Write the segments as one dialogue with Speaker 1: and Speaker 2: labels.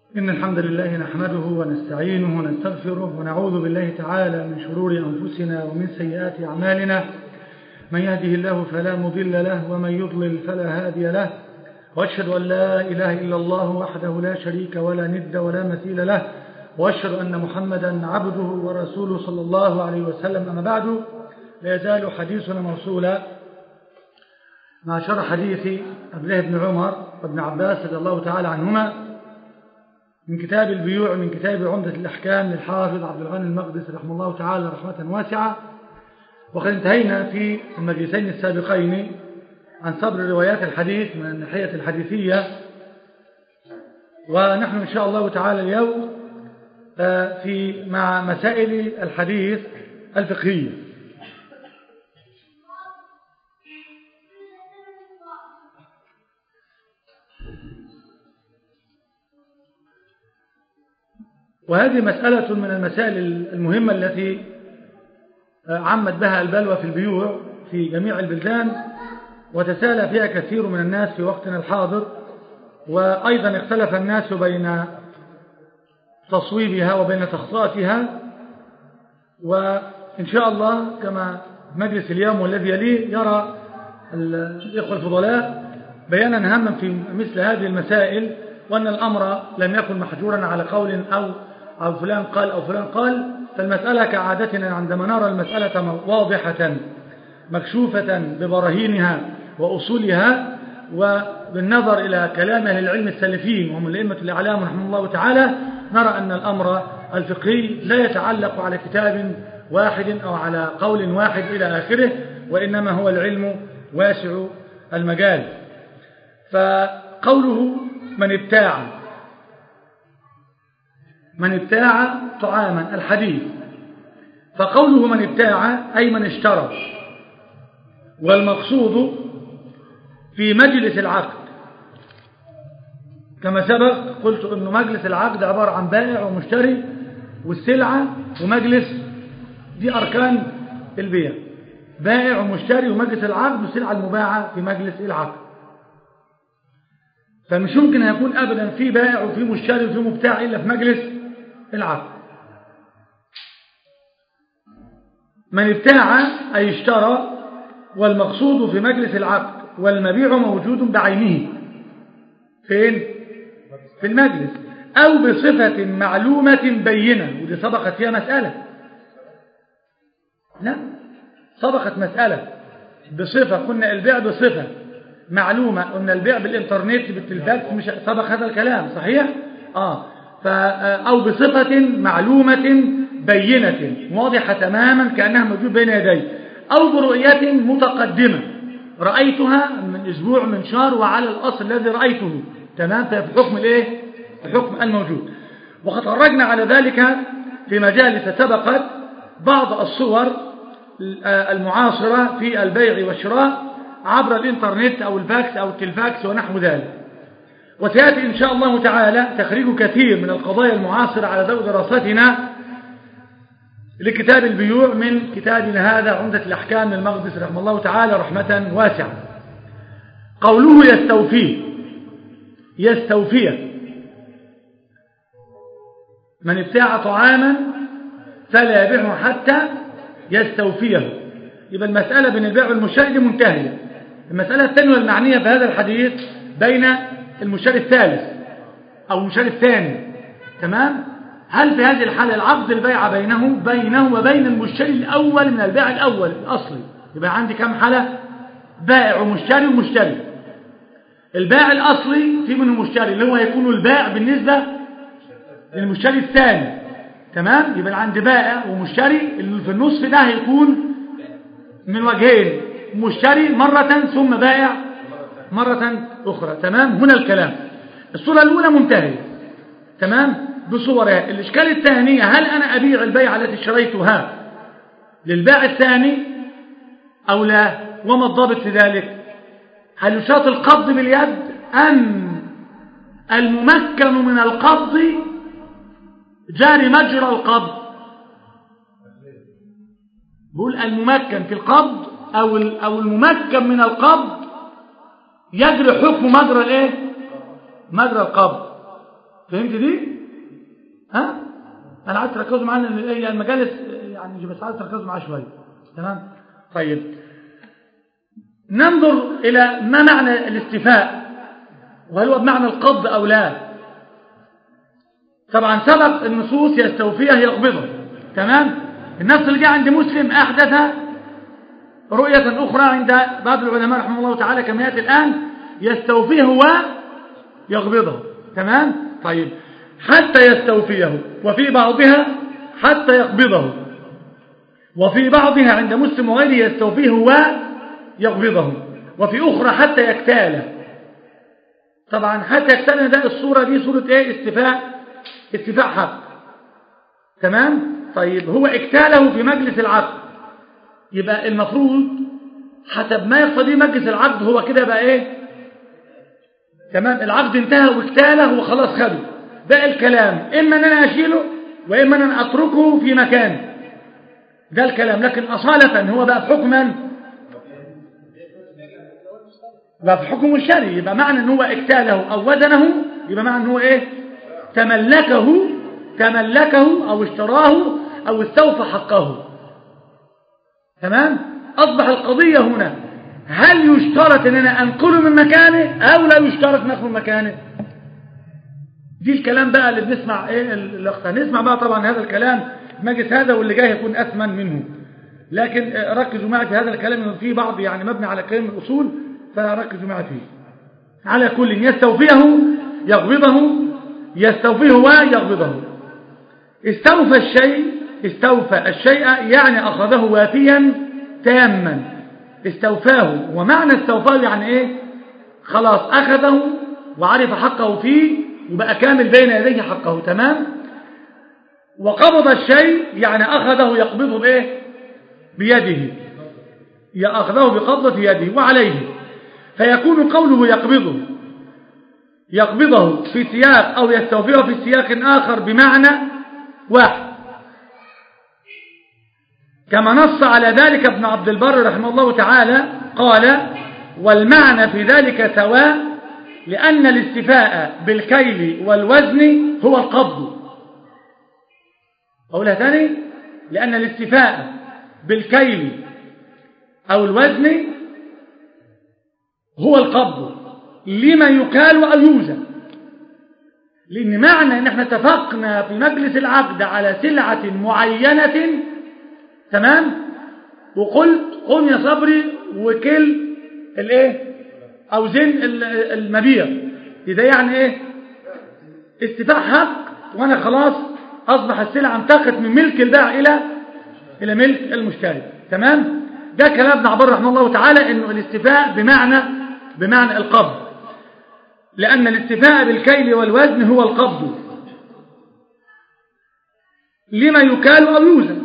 Speaker 1: إن الحمد لله نحمده ونستعينه ونستغفره ونعوذ بالله تعالى من شرور أنفسنا ومن سيئات أعمالنا من يهده الله فلا مضل له ومن يضلل فلا هادي له وأشهد أن لا إله إلا الله وحده لا شريك ولا ند ولا مثيل له وأشهد أن محمدا عبده ورسوله صلى الله عليه وسلم أما بعد لا يزال حديثنا موصولا مع شرح حديث عبد الله بن عمر وابن عباس رضي الله تعالى عنهما من كتاب البيوع من كتاب عمدة الأحكام للحافظ عبد الغني المقدس رحمه الله تعالى رحمة واسعة وقد انتهينا في المجلسين السابقين عن صبر روايات الحديث من الناحية الحديثية ونحن إن شاء الله تعالى اليوم في مع مسائل الحديث الفقهية وهذه مسألة من المسائل المهمة التي عمت بها البلوى في البيوع في جميع البلدان وتسالى فيها كثير من الناس في وقتنا الحاضر وأيضا اختلف الناس بين تصويبها وبين تخطئتها وإن شاء الله كما مجلس اليوم والذي يليه يرى الإخوة الفضلاء بيانا هاما في مثل هذه المسائل وأن الأمر لم يكن محجورا على قول أو أو فلان قال أو فلان قال فالمسألة كعادتنا عندما نرى المسألة واضحة مكشوفة ببراهينها وأصولها وبالنظر إلى كلام أهل العلم السلفين وهم الأئمة الأعلام رحمه الله تعالى نرى أن الأمر الفقهي لا يتعلق على كتاب واحد أو على قول واحد إلى آخره وإنما هو العلم واسع المجال فقوله من ابتاع من ابتاع طعاما الحديث فقوله من ابتاع أي من اشترى والمقصود في مجلس العقد كما سبق قلت أن مجلس العقد عبارة عن بائع ومشتري والسلعة ومجلس دي أركان البيع بائع ومشتري ومجلس العقد والسلعة المباعة في مجلس العقد فمش ممكن يكون أبدا في بائع وفي مشتري وفي مبتاع إلا في مجلس العقد من ابتاع أي اشترى والمقصود في مجلس العقد والمبيع موجود بعينه فين؟ في المجلس أو بصفة معلومة بينة ودي سبقت فيها مسألة لا سبقت مسألة بصفة كنا البيع بصفة معلومة قلنا البيع بالإنترنت بالتلفاز مش سبق هذا الكلام صحيح؟ آه أو بصفة معلومة بينة واضحة تماما كأنها موجود بين يدي أو برؤية متقدمة رأيتها من أسبوع من شهر وعلى الأصل الذي رأيته تمام في حكم الإيه؟ في حكم الموجود وقد خرجنا على ذلك في مجالس سبقت بعض الصور المعاصرة في البيع والشراء عبر الإنترنت أو الفاكس أو التلفاكس ونحو ذلك وسيأتي إن شاء الله تعالى تخريج كثير من القضايا المعاصرة على ضوء دراستنا لكتاب البيوع من كتابنا هذا عمدة الأحكام للمقدس رحمه الله تعالى رحمة واسعة قوله يستوفيه يستوفيه من ابتاع طعاما فلا يبيعه حتى يستوفيه يبقى المسألة بين البيع والمشتري منتهية المسألة الثانية المعنية في هذا الحديث بين المشتري الثالث أو المشتري الثاني تمام هل في هذه الحالة العقد البيع بينه بينه وبين المشتري الأول من البيع الأول الأصلي يبقى عندي كم حالة بائع ومشتري ومشتري البائع الأصلي في منه مشتري اللي هو يكون البائع بالنسبة للمشتري الثاني تمام يبقى عندي بائع ومشتري اللي في النصف ده هيكون من وجهين مشتري مرة ثم بائع مرة أخرى تمام هنا الكلام الصورة الأولى منتهية تمام بصورها الإشكال الثانية هل أنا أبيع البيعة التي اشتريتها للبائع الثاني أو لا وما الضابط في ذلك هل يشاط القبض باليد أم الممكن من القبض جاري مجرى القبض بقول الممكن في القبض أو أو الممكن من القبض يجري حكم مجرى الايه مجرى القبض فهمت دي ها انا عايز تركزوا معانا المجالس يعني بس عايز تركزوا معايا شويه تمام طيب ننظر الى ما معنى الاستيفاء وهل هو بمعنى القبض او لا طبعا سبق النصوص يستوفيها يقبضها تمام النص اللي جاء عند مسلم احدث رؤية أخرى عند بعض العلماء رحمه الله تعالى كما يأتي الآن يستوفيه ويقبضه تمام طيب حتى يستوفيه وفي بعضها حتى يقبضه وفي بعضها عند مسلم وغيره يستوفيه ويقبضه وفي أخرى حتى يكتاله طبعا حتى يكتاله ده الصورة دي صورة ايه استفاء استفاء حق تمام طيب هو اكتاله في مجلس العقد يبقى المفروض حسب ما يقتضيه مجلس العقد هو كده بقى ايه تمام العقد انتهى واكتاله وخلاص خده بقى الكلام اما ان انا اشيله واما ان انا اتركه في مكان ده الكلام لكن اصالة هو بقى بحكما بقى في حكم الشرعي يبقى معنى ان هو اكتاله او وزنه يبقى معنى ان هو ايه تملكه تملكه او اشتراه او استوفى حقه تمام أصبح القضية هنا هل يشترط أن أنا أنقله من مكانه أو لا يشترط نقله من مكانه دي الكلام بقى اللي بنسمع إيه الأخطاء نسمع بقى طبعا هذا الكلام مجلس هذا واللي جاي يكون أثمن منه لكن ركزوا معي في هذا الكلام انه في بعض يعني مبني على كلام الأصول فركزوا معي فيه على كل يستوفيه يقبضه يستوفيه ويقبضه استوفى الشيء استوفى الشيء يعني أخذه وافيا تاما استوفاه ومعنى استوفاه يعني إيه خلاص أخذه وعرف حقه فيه وبقى كامل بين يديه حقه تمام وقبض الشيء يعني أخذه يقبضه بإيه بيده يأخذه بقبضة يده وعليه فيكون قوله يقبضه يقبضه في سياق أو يستوفيه في سياق آخر بمعنى واحد كما نص على ذلك ابن عبد البر رحمه الله تعالى قال والمعنى في ذلك سواء لأن الاستفاء بالكيل والوزن هو القبض أقولها ثاني لأن الاستفاء بالكيل أو الوزن هو القبض لما يكال أو يوزن لأن معنى أن احنا اتفقنا في مجلس العقد على سلعة معينة تمام وقلت قم يا صبري وكل الايه او زن المبيع ده يعني ايه استفاء حق وانا خلاص اصبح السلعه انتقلت من ملك البائع الى الى ملك المشتري تمام ده كلام ابن عبر رحمه الله تعالى انه الاستفاء بمعنى بمعنى القبض لان الاستفاء بالكيل والوزن هو القبض لما يكال او يوزن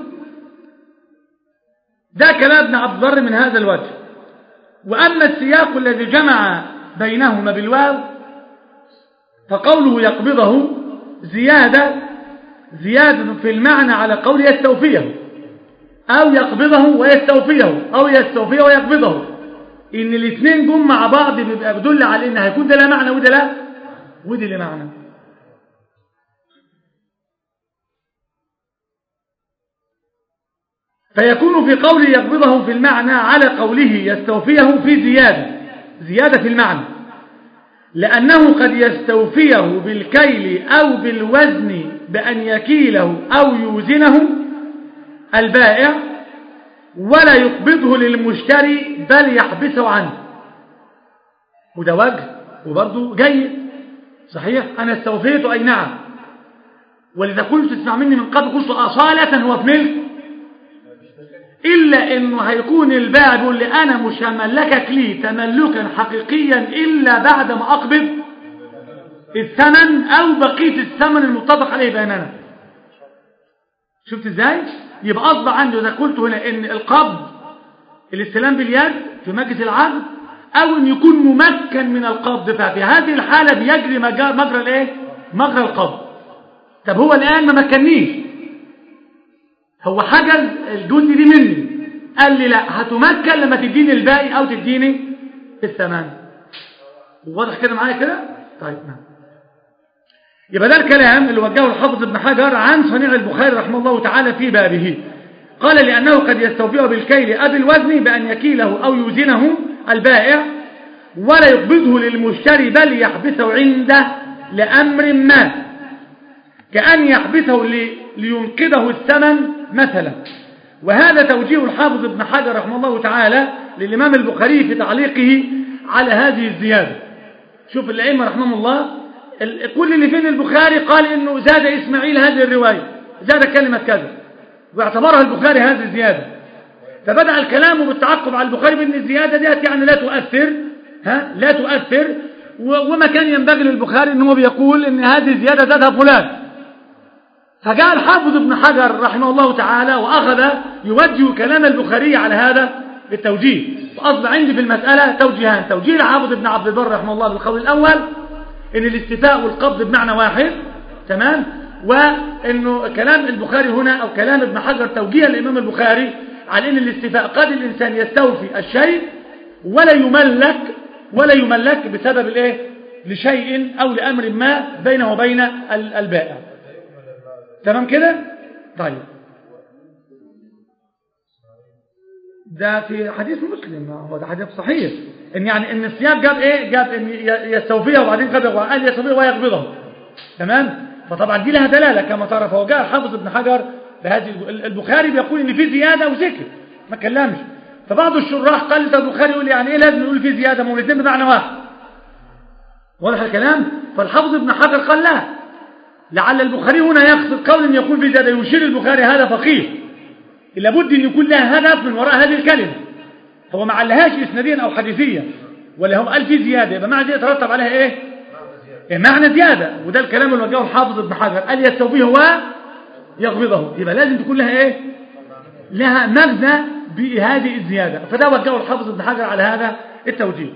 Speaker 1: ده كلام ابن عبد البر من هذا الوجه وأما السياق الذي جمع بينهما بالواو فقوله يقبضه زيادة زيادة في المعنى على قول يستوفيه أو يقبضه ويستوفيه أو يستوفيه ويقبضه إن الاثنين جم مع بعض بيبقى بدل على إن هيكون ده لا معنى وده لا وده لا معنى فيكون في قوله يقبضه في المعنى على قوله يستوفيه في زيادة زيادة في المعنى لأنه قد يستوفيه بالكيل أو بالوزن بأن يكيله أو يوزنه البائع ولا يقبضه للمشتري بل يحبسه عنه وده وجه وبرضه جيد صحيح أنا استوفيته أي نعم ولذا كنت تسمع مني من قبل قلت أصالة هو في ملك إلا إنه هيكون البائع بيقول لي أنا مش هملكك لي تملكا حقيقيا إلا بعد ما أقبض الثمن أو بقية الثمن المتفق عليه بيننا شفت إزاي؟ يبقى أصبح عنده إذا قلت هنا إن القبض الاستلام باليد في مجلس العقد أو إن يكون ممكن من القبض ففي هذه الحالة بيجري مجرى الإيه؟ مجرى القبض طب هو الآن ما مكنيش هو حجز الجزء دي مني قال لي لا هتمكن لما تديني الباقي او تديني الثمان واضح كده معايا كده طيب نعم يبقى ده الكلام اللي وجهه الحافظ ابن حجر عن صنيع البخاري رحمه الله تعالى في بابه قال لأنه قد يستوفيه بالكيل أبي الوزن بأن يكيله أو يوزنه البائع ولا يقبضه للمشتري بل يحبسه عنده لأمر ما كأن يحبسه لينقذه الثمن مثلا وهذا توجيه الحافظ ابن حجر رحمه الله تعالى للإمام البخاري في تعليقه على هذه الزيادة شوف الأئمة رحمهم الله كل اللي فين البخاري قال إنه زاد إسماعيل هذه الرواية زاد كلمة كذا واعتبرها البخاري هذه الزيادة فبدأ الكلام بالتعقب على البخاري بأن الزيادة ديت يعني لا تؤثر ها لا تؤثر وما كان ينبغي للبخاري أنه بيقول أن هذه الزيادة زادها فلان فجاء الحافظ ابن حجر رحمه الله تعالى وأخذ يوجه كلام البخاري على هذا التوجيه وأصبح عندي في المسألة توجيهان توجيه الحافظ ابن عبد البر رحمه الله بالقول الأول ان الاستفاء والقبض بمعنى واحد تمام وانه كلام البخاري هنا او كلام ابن حجر توجيه الامام البخاري على ان الاستفاء قد الانسان يستوفي الشيء ولا يملك ولا يملك بسبب الايه لشيء او لامر ما بينه وبين البائع تمام كده طيب ده في حديث مسلم هو ده حديث صحيح ان يعني ان السياق جاب ايه جاب ان يستوفيه وبعدين قبضه وقال يستوفيه ويقبضه تمام فطبعا دي لها دلاله كما ترى فهو جاء الحافظ ابن حجر بهذه البخاري بيقول ان في زياده وذكر ما كلمش فبعض الشراح قال ده البخاري يقول يعني ايه لازم نقول في زياده ما الاثنين بمعنى واحد واضح الكلام فالحافظ ابن حجر قال لا لعل البخاري هنا يقصد قول ان يكون في زياده يشير البخاري هذا فقيه لابد ان يكون لها هدف من وراء هذه الكلمه هو ما علهاش اسناديا او حديثيا ولا هو قال في زياده يبقى معنى زياده يترتب عليها ايه إيه معنى زياده وده الكلام اللي وجهه الحافظ ابن حجر قال يستوفيه هو يقبضه يبقى لازم تكون لها ايه لها مغزى بهذه الزياده فده وجهه الحافظ ابن حجر على هذا التوجيه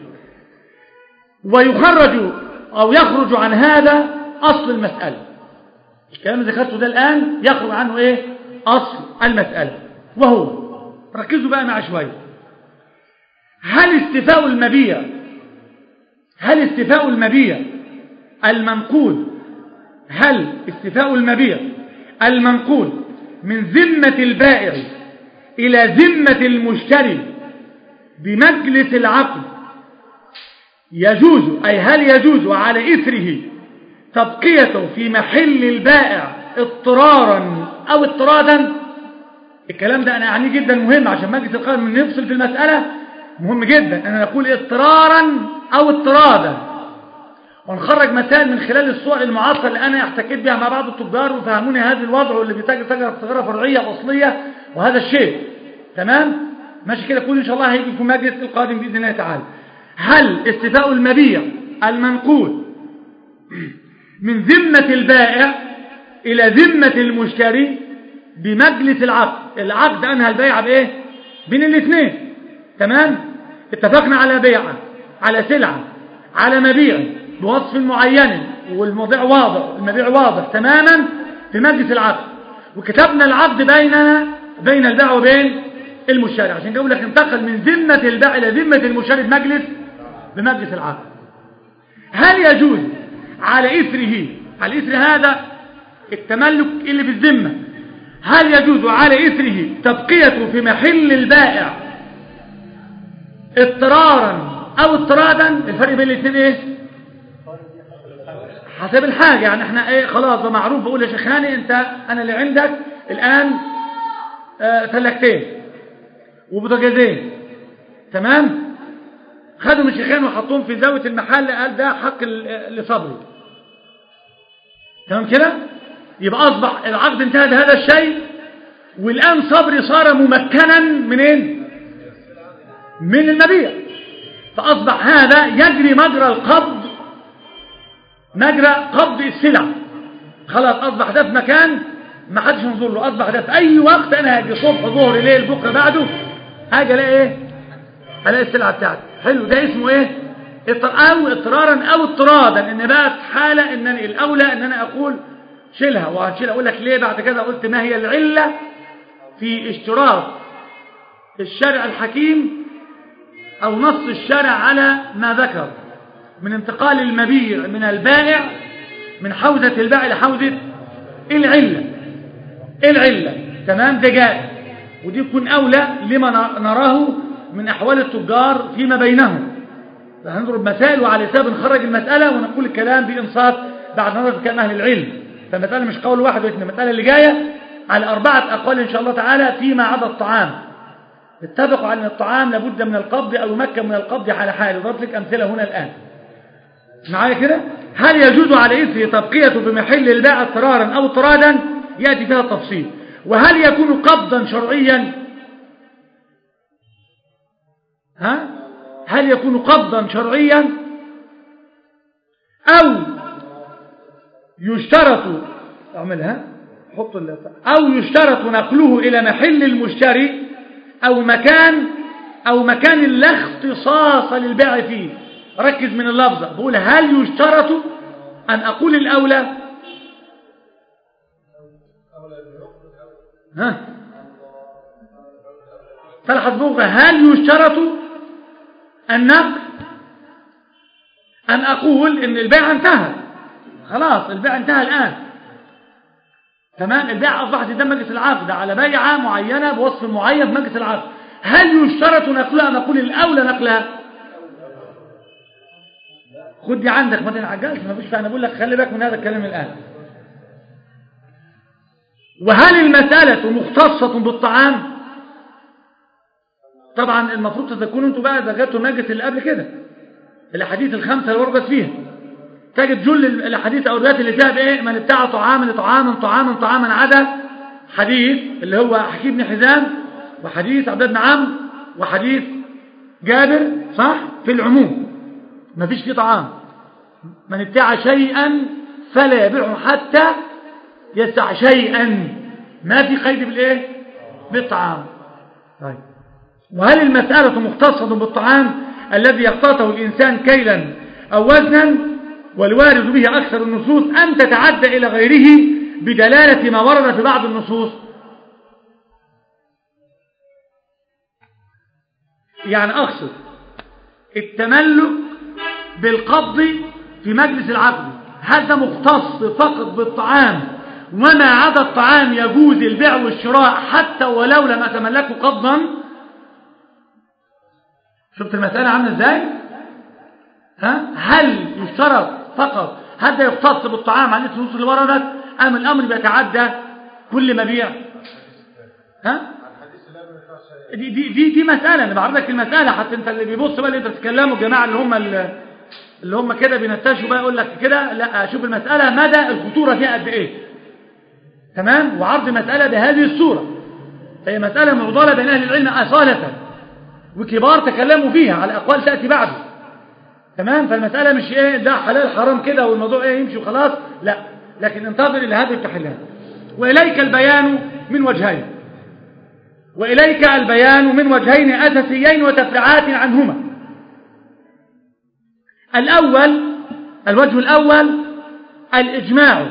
Speaker 1: ويخرج او يخرج عن هذا اصل المساله الكلام اللي ذكرته ده الان يخرج عنه ايه اصل المساله وهو ركزوا بقى مع شويه هل استفاء المبيع هل استفاء المبيع المنقول هل استفاء المبيع المنقول من ذمة البائع إلى ذمة المشتري بمجلس العقد يجوز أي هل يجوز على إثره تبقيته في محل البائع اضطرارا أو اضطرادا الكلام ده أنا أعنيه جدا مهم عشان مجلس القائم من نفصل في المسألة مهم جدا أنا نقول اضطرارا أو اضطرادا ونخرج مسائل من خلال الصور المعاصرة اللي أنا احتكيت بها مع بعض التجار وفهموني هذا الوضع واللي بيتاجر تجارة صغيرة فرعية وأصلية وهذا الشيء تمام ماشي كده كل إن شاء الله هيجي في مجلس القادم بإذن الله تعالى هل استفاء المبيع المنقول من ذمة البائع إلى ذمة المشتري بمجلس العقد العقد أنهى البيع بإيه بين الاثنين تمام اتفقنا على بيعة على سلعة على مبيع بوصف معين والمبيع واضح المبيع واضح تماما في مجلس العقد وكتبنا العقد بيننا بين البائع وبين المشتري عشان كده لك انتقل من ذمة البائع إلى ذمة المشتري بمجلس بمجلس العقد هل يجوز على إثره على إثر هذا التملك اللي في الذمة هل يجوز على إثره تبقيته في محل البائع اضطرارا أو اضطرادا الفرق بين الاثنين ايه حسب الحاجة يعني احنا ايه خلاص معروف بقول يا شيخاني انت انا اللي عندك الان اه ثلاجتين وبوتاجازين تمام خدوا من الشيخان وحطوهم في زاوية المحل قال ده حق لصبري تمام كده يبقى اصبح العقد انتهى بهذا الشيء والان صبري صار ممكنا منين من المبيع فاصبح هذا يجري مجرى القبض مجرى قبض السلع خلاص اصبح ده في مكان ما حدش ينظر له اصبح ده في اي وقت انا هاجي صبح ظهر ليل بكره بعده هاجي الاقي ايه الاقي السلعه بتاعتي حلو ده اسمه ايه او اضطرارا او اضطرادا ان بقى في حاله ان الاولى ان انا اقول شيلها وهشيلها اقول لك ليه بعد كده قلت ما هي العله في اشتراط الشرع الحكيم او نص الشرع على ما ذكر من انتقال المبيع من البائع من حوزة الباع إلى حوزة العلة العلة تمام ده جاء ودي يكون أولى لما نراه من أحوال التجار فيما بينهم فهنضرب مسائل وعلى حساب نخرج المسألة ونقول الكلام بإنصاف بعد نظر كلام أهل العلم فالمسألة مش قول واحد واثنين المسألة اللي جاية على أربعة أقوال إن شاء الله تعالى فيما عدا الطعام اتفقوا على أن الطعام لابد من القبض أو يمكن من القبض على حال ضرب لك أمثلة هنا الآن معايا كده هل يجوز على إثر تبقيته بمحل البيع اضطرارا أو اضطرادا يأتي فيها التفصيل وهل يكون قبضا شرعيا ها هل يكون قبضا شرعيا أو يشترط اعملها حط أو يشترط نقله إلى محل المشتري أو مكان أو مكان لا اختصاص للبيع فيه ركز من اللفظة بقول هل يشترط أن أقول الأولى ها تلحظ بغة هل يشترط النقل أن أقول إن البيع انتهى خلاص البيع انتهى الآن تمام البيع أصبح قدام مجلس العقد على بيعة معينة بوصف معين في مجلس العقد هل يشترط نقلها أن أقول الأولى نقلها خد دي عندك ما تنعجلش ما فيش أنا بقول لك خلي بالك من هذا الكلام الآن وهل المسألة مختصة بالطعام طبعا المفروض تذكروا انتوا بقى درجاتوا المجلس اللي قبل كده الاحاديث الخمسه اللي وردت فيها تجد جل الاحاديث او الروايات اللي فيها بايه من ابتاع طعاما طعاما طعاما طعاما عدا حديث اللي هو حكيم بن حزام وحديث عبد بن عمرو وحديث جابر صح في العموم ما فيش فيه طعام من ابتاع شيئا فلا يبيعه حتى يستع شيئا ما في قيد بالايه بالطعام طيب وهل المسألة مختصة بالطعام الذي يقتاته الإنسان كيلا أو وزنا والوارد به أكثر النصوص أم تتعدى إلى غيره بدلالة ما ورد في بعض النصوص يعني أقصد التملك بالقبض في مجلس العقد هذا مختص فقط بالطعام وما عدا الطعام يجوز البيع والشراء حتى ولو لم أتملكه قبضا شفت المسألة عاملة ازاي ها هل يشترط فقط هذا يختص بالطعام عن النصوص اللي وردت ام الامر بيتعدى كل مبيع ها دي دي دي, دي مسألة انا بعرض لك المسألة حتى انت اللي بيبص بقى اللي انت بتتكلموا الجماعة اللي هم اللي هم كده بينتشوا بقى يقول لك كده لا شوف المسألة مدى الخطورة فيها قد ايه تمام وعرض المسألة بهذه الصورة هي مسألة معضلة بين اهل العلم اصالة وكبار تكلموا فيها على أقوال تأتي بعده تمام فالمسألة مش ايه ده حلال حرام كده والموضوع ايه يمشي وخلاص لا لكن انتظر إلى هذه التحليلات وإليك البيان من وجهين وإليك البيان من وجهين أساسيين وتفرعات عنهما الأول الوجه الأول الإجماع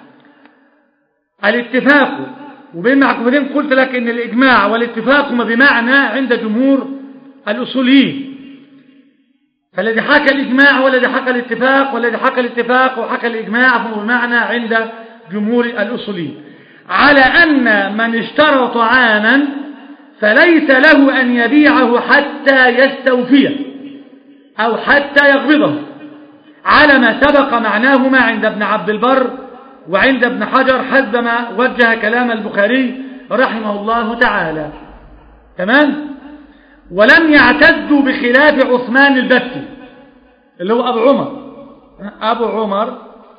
Speaker 1: الاتفاق وبين معكوفتين قلت لك ان الإجماع والاتفاق هما بمعنى عند جمهور الأصوليين فالذي حكى الإجماع والذي حكى الاتفاق والذي حكى الاتفاق وحكى الإجماع فهو بمعنى عند جمهور الأصوليين على أن من اشترى طعاما فليس له أن يبيعه حتى يستوفيه أو حتى يقبضه على ما سبق معناهما عند ابن عبد البر وعند ابن حجر حسب ما وجه كلام البخاري رحمه الله تعالى تمام ولم يعتدوا بخلاف عثمان البتي اللي هو أبو عمر أبو عمر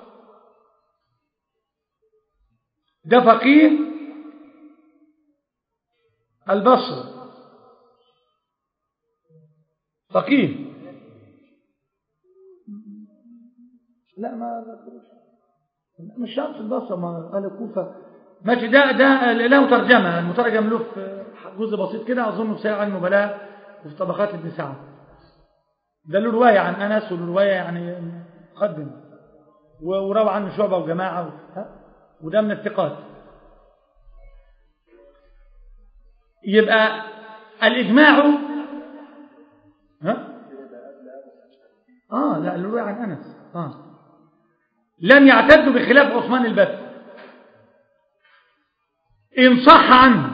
Speaker 1: ده فقيه البصر فقيه لا ما مش شرط البصر ما قال الكوفة ماشي ده ده له ترجمة المترجم له في جزء بسيط كده أظن في سير عن النبلاء وفي طبقات ابن سعد ده له رواية عن أنس وله رواية يعني قدم وروى عنه شعبة وجماعة وده من الثقات يبقى الإجماع ها؟ آه لا الرواية عن أنس آه لم يعتدوا بخلاف عثمان البت إن صح عنه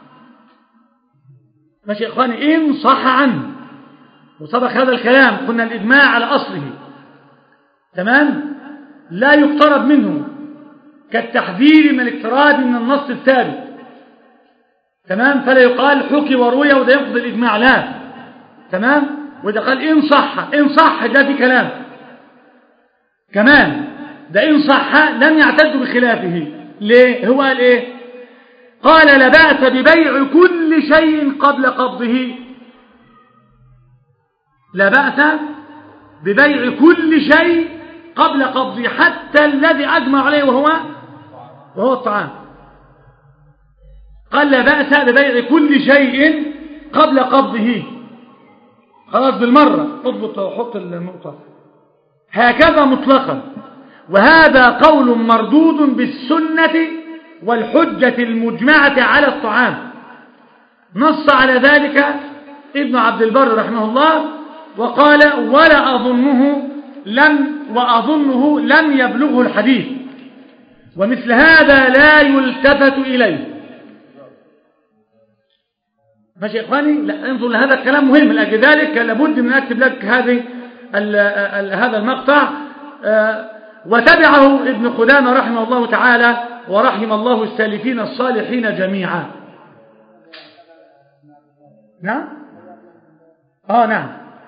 Speaker 1: ماشي يا إخواني إن صح عنه وسبق هذا الكلام قلنا الإجماع على أصله تمام لا يقترب منه كالتحذير من الاقتراب من النص الثابت تمام فلا يقال حكي وروي وده يقضي الإجماع لا تمام وده قال إن صح إن صح ده في كلام كمان ده إن صح لم يعتد بخلافه ليه هو قال إيه قال لا بأس ببيع كل شيء قبل قبضه لا بأس ببيع كل شيء قبل قبضه حتى الذي أجمع عليه وهو وهو الطعام قال لا بأس ببيع كل شيء قبل قبضه خلاص بالمرة اضبط وحط النقطة هكذا مطلقا وهذا قول مردود بالسنة والحجة المجمعة على الطعام نص على ذلك ابن عبد البر رحمه الله وقال ولا أظنه لم وأظنه لم يبلغه الحديث ومثل هذا لا يلتفت إليه ماشي يا إخواني لا انظر لهذا الكلام مهم لأجل ذلك لابد من أكتب لك هذه ال ال هذا المقطع وتبعه ابن قدامة رحمه الله تعالى ورحم الله السالفين الصالحين جميعا نعم آه نعم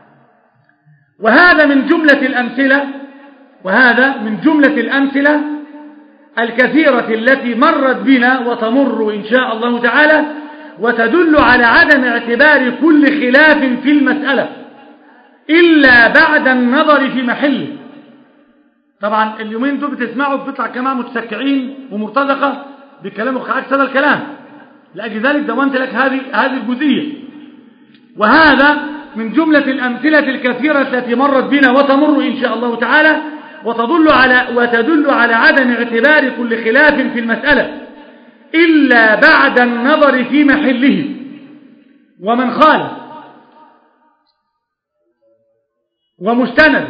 Speaker 1: وهذا من جملة الأمثلة وهذا من جملة الأمثلة الكثيرة التي مرت بنا وتمر إن شاء الله تعالى وتدل على عدم اعتبار كل خلاف في المسألة إلا بعد النظر في محله طبعا اليومين دول بتسمعوا بتطلع كمان متسكعين ومرتزقة بيتكلموا عكس هذا الكلام لأجل ذلك دونت لك هذه هذه الجزئية وهذا من جملة الأمثلة الكثيرة التي مرت بنا وتمر إن شاء الله تعالى وتدل على وتدل على عدم اعتبار كل خلاف في المسألة إلا بعد النظر في محله ومن خالف ومستند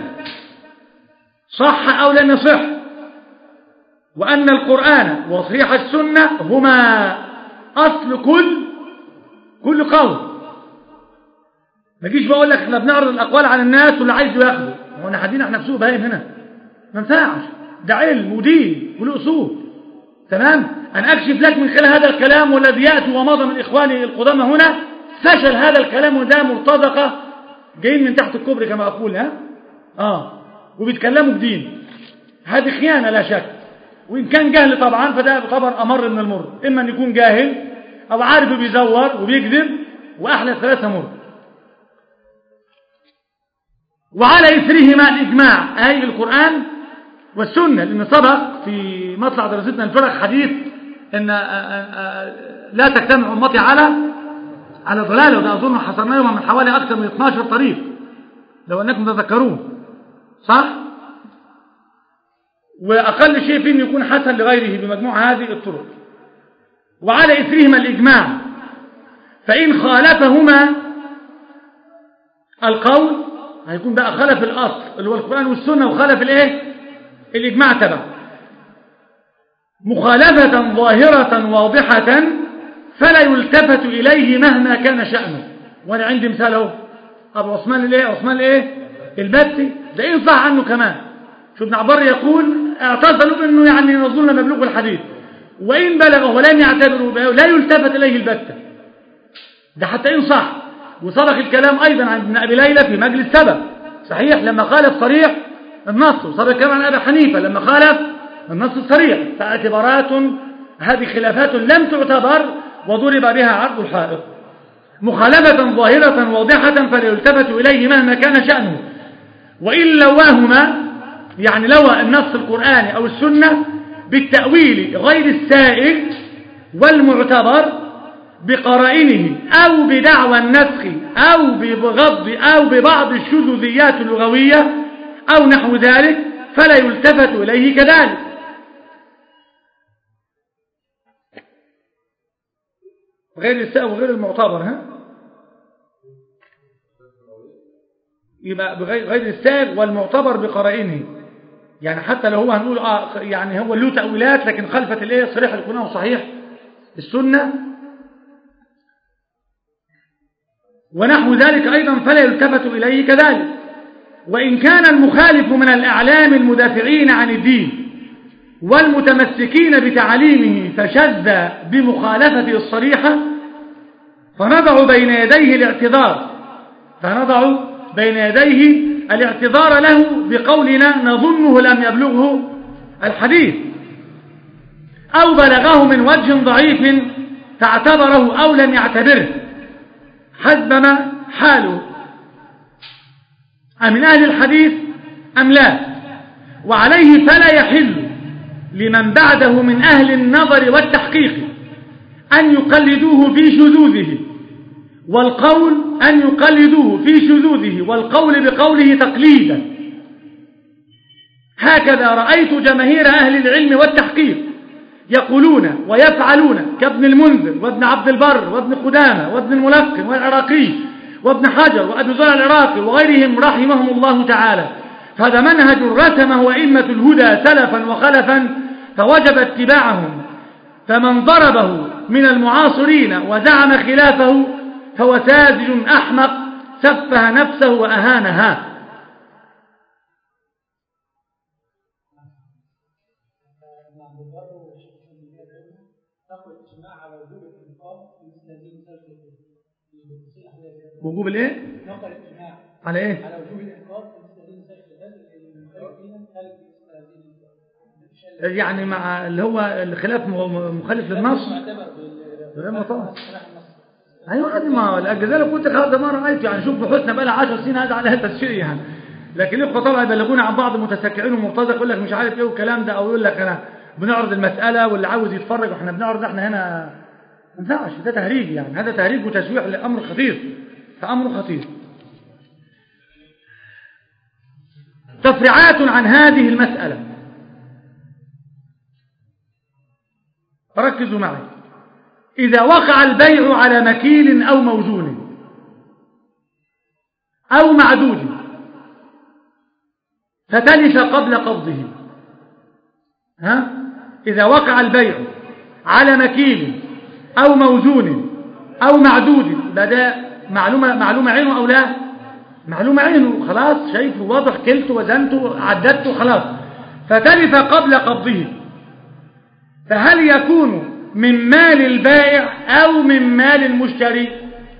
Speaker 1: صح أو لم يصح وأن القرآن وصحيح السنة هما أصل كل كل قول ما جيش بقول لك احنا بنعرض الأقوال على الناس واللي عايز ياخده هو احنا حدين احنا في سوق باين هنا ما ينفعش ده علم ودين وله أصول تمام أنا أكشف لك من خلال هذا الكلام والذي يأتي ومضى من إخواني القدامى هنا فشل هذا الكلام وده مرتزقة جايين من تحت الكوبري كما أقول ها آه وبيتكلموا بدين هذه خيانة لا شك وإن كان جهل طبعا فده طبعا أمر من المر إما أن يكون جاهل أو عارف بيزور وبيكذب وأحلى ثلاثة مر وعلى إثرهما الإجماع أي القرآن والسنة لأن سبق في مطلع دراستنا الفرق حديث أن لا تجتمع أمتي على على ضلالة وده أظن حصرناهما من حوالي أكثر من 12 طريق لو أنكم تذكرون صح وأقل شيء فيه أن يكون حسن لغيره بمجموع هذه الطرق وعلى إثرهما الإجماع فإن خالفهما القول هيكون بقى خلف الأصل اللي هو القرآن والسنة وخلف الإيه الإجماع تبع مخالفة ظاهرة واضحة فلا يلتفت إليه مهما كان شأنه وأنا عندي مثال اهو أبو عثمان الإيه عثمان الإيه البتي ده إيه صح عنه كمان شو ابن عبر يقول اعتذروا انه يعني نظن مبلوغ الحديث وإن بلغه ولم يعتبروا به لا يلتفت إليه البتة ده حتى إن صح وصدق الكلام أيضا عن ابن أبي ليلى في مجلس سبب صحيح لما خالف صريح النص وصدق الكلام عن أبي حنيفة لما خالف النص الصريح فاعتبارات هذه خلافات لم تعتبر وضرب بها عرض الحائط مخالفة ظاهرة واضحة فلا يلتفت إليه مهما كان شأنه وإن لواهما يعني لوى النص القرآني أو السنة بالتأويل غير السائل والمعتبر بقرائنه أو بدعوى النسخ أو بغض أو ببعض الشذوذيات اللغوية أو نحو ذلك فلا يلتفت إليه كذلك غير السائل وغير المعتبر ها يبقى بغير غير السائل والمعتبر بقرائنه يعني حتى لو هو هنقول آه يعني هو له تأويلات لكن خلفت الايه صريح الكناه صحيح السنة ونحو ذلك أيضا فلا يلتفت إليه كذلك وإن كان المخالف من الأعلام المدافعين عن الدين والمتمسكين بتعليمه فشذ بمخالفته الصريحة فنضع بين يديه الاعتذار فنضع بين يديه الاعتذار له بقولنا نظنه لم يبلغه الحديث أو بلغه من وجه ضعيف فاعتبره أو لم يعتبره حسب ما حاله أمن أهل الحديث أم لا وعليه فلا يحل لمن بعده من أهل النظر والتحقيق أن يقلدوه في شذوذه والقول أن يقلدوه في شذوذه والقول بقوله تقليدا هكذا رأيت جماهير أهل العلم والتحقيق يقولون ويفعلون كابن المنذر وابن عبد البر وابن قدامة وابن الملقن والعراقي وابن حجر وأبي زرع العراقي وغيرهم رحمهم الله تعالى فهذا منهج رسمه أئمة الهدى سلفا وخلفا فوجب اتباعهم فمن ضربه من المعاصرين وزعم خلافه فهو ساذج أحمق سفه نفسه وأهانها وجوب الايه
Speaker 2: نقل الاجماع
Speaker 1: على ايه
Speaker 2: على وجوب الانقاذ في سبيل سلف الهدي للمخالفين خلف
Speaker 1: يعني مع اللي هو الخلاف م- مخالف للنص
Speaker 2: معتبر
Speaker 1: غير مطاع.
Speaker 2: بالصلاح النص
Speaker 1: ايوه هذه ما الجزائر كنت هذا ما رايت يعني شوف بحسن بقى لها 10 سنين هذا عليها تسشير يعني لكن الاخوه طبعا يبلغونا عن بعض المتسكعين ومرتزق يقول لك مش عارف ايه والكلام ده او يقول لك انا بنعرض المساله واللي عاوز يتفرج واحنا بنعرض احنا هنا ما ينفعش ده تهريج يعني هذا تهريج وتشويح لامر خطير فامر خطير تفريعات عن هذه المساله ركزوا معي إذا وقع البيع على مكيل أو موزون أو معدود فتلف قبل قبضه ها؟ إذا وقع البيع على مكيل أو موزون أو معدود ده, ده معلومة, معلومة عينه أو لا معلومة عينه خلاص شايفه واضح كلته وزنته عددته خلاص فتلف قبل قبضه فهل يكون من مال البائع أو من مال المشتري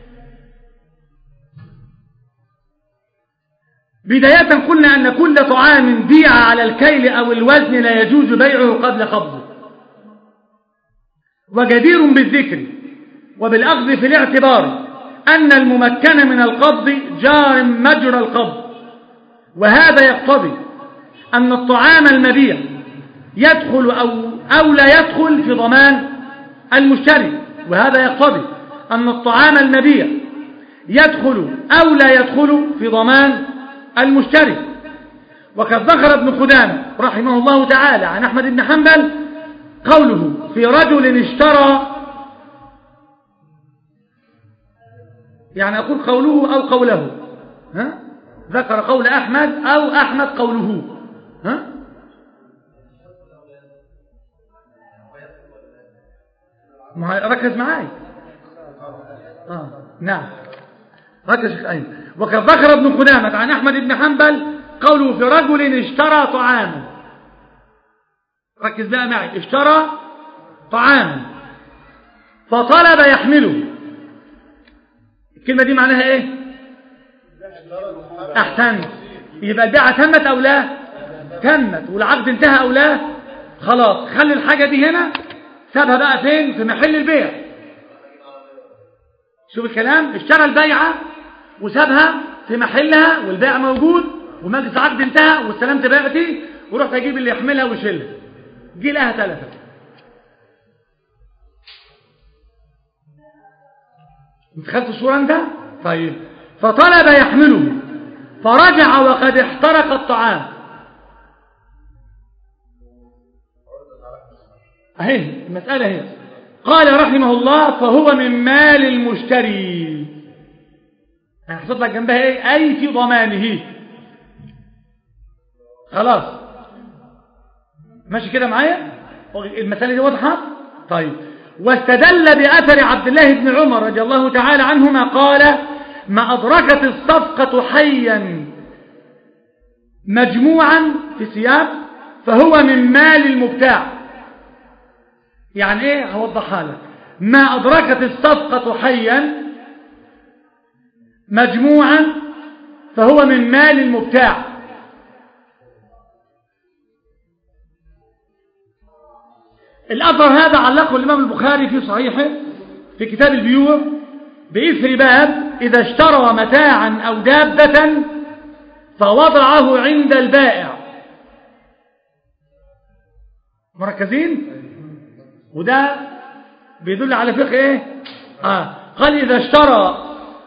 Speaker 1: بداية قلنا أن كل طعام بيع على الكيل أو الوزن لا يجوز بيعه قبل قبضه وجدير بالذكر وبالأخذ في الاعتبار أن الممكن من القبض جار مجرى القبض وهذا يقتضي أن الطعام المبيع يدخل أو, أو لا يدخل في ضمان المشتري وهذا يقتضي أن الطعام المبيع يدخل أو لا يدخل في ضمان المشتري وقد ذكر ابن قدامة رحمه الله تعالى عن أحمد بن حنبل قوله في رجل اشترى يعني أقول قوله أو قوله ها؟ ذكر قول أحمد أو أحمد قوله ها؟ ما ركز معاي آه. نعم ركز شيخ أيمن وقد ذكر ابن قدامة عن أحمد بن حنبل قوله في رجل اشترى طعاما ركز بقى معي اشترى طعاما فطلب يحمله الكلمة دي معناها ايه احسنت يبقى البيعة تمت او لا تمت والعقد انتهى او لا خلاص خلي الحاجة دي هنا سابها بقى فين في محل البيع شوف الكلام اشترى البيعة وسابها في محلها والبيع موجود ومجلس عقد انتهى واستلمت بيعتي ورحت اجيب اللي يحملها ويشيلها جه لها تلفت انت خدت الصورة انت طيب فطلب يحمله فرجع وقد احترق الطعام اهي المسألة هي قال رحمه الله فهو من مال المشتري هحصل لك جنبها ايه اي في ضمانه خلاص ماشي كده معايا المسألة دي واضحة طيب واستدل بأثر عبد الله بن عمر رضي الله تعالى عنهما قال ما أدركت الصفقة حيا مجموعا في سياق فهو من مال المبتاع يعني ايه هوضحها لك ما أدركت الصفقة حيا مجموعا فهو من مال المبتاع الأثر هذا علقه الإمام البخاري في صحيحه في كتاب البيوع بإثر باب إذا اشترى متاعا أو دابة فوضعه عند البائع مركزين وده بيدل على فقه ايه آه. قال إذا اشترى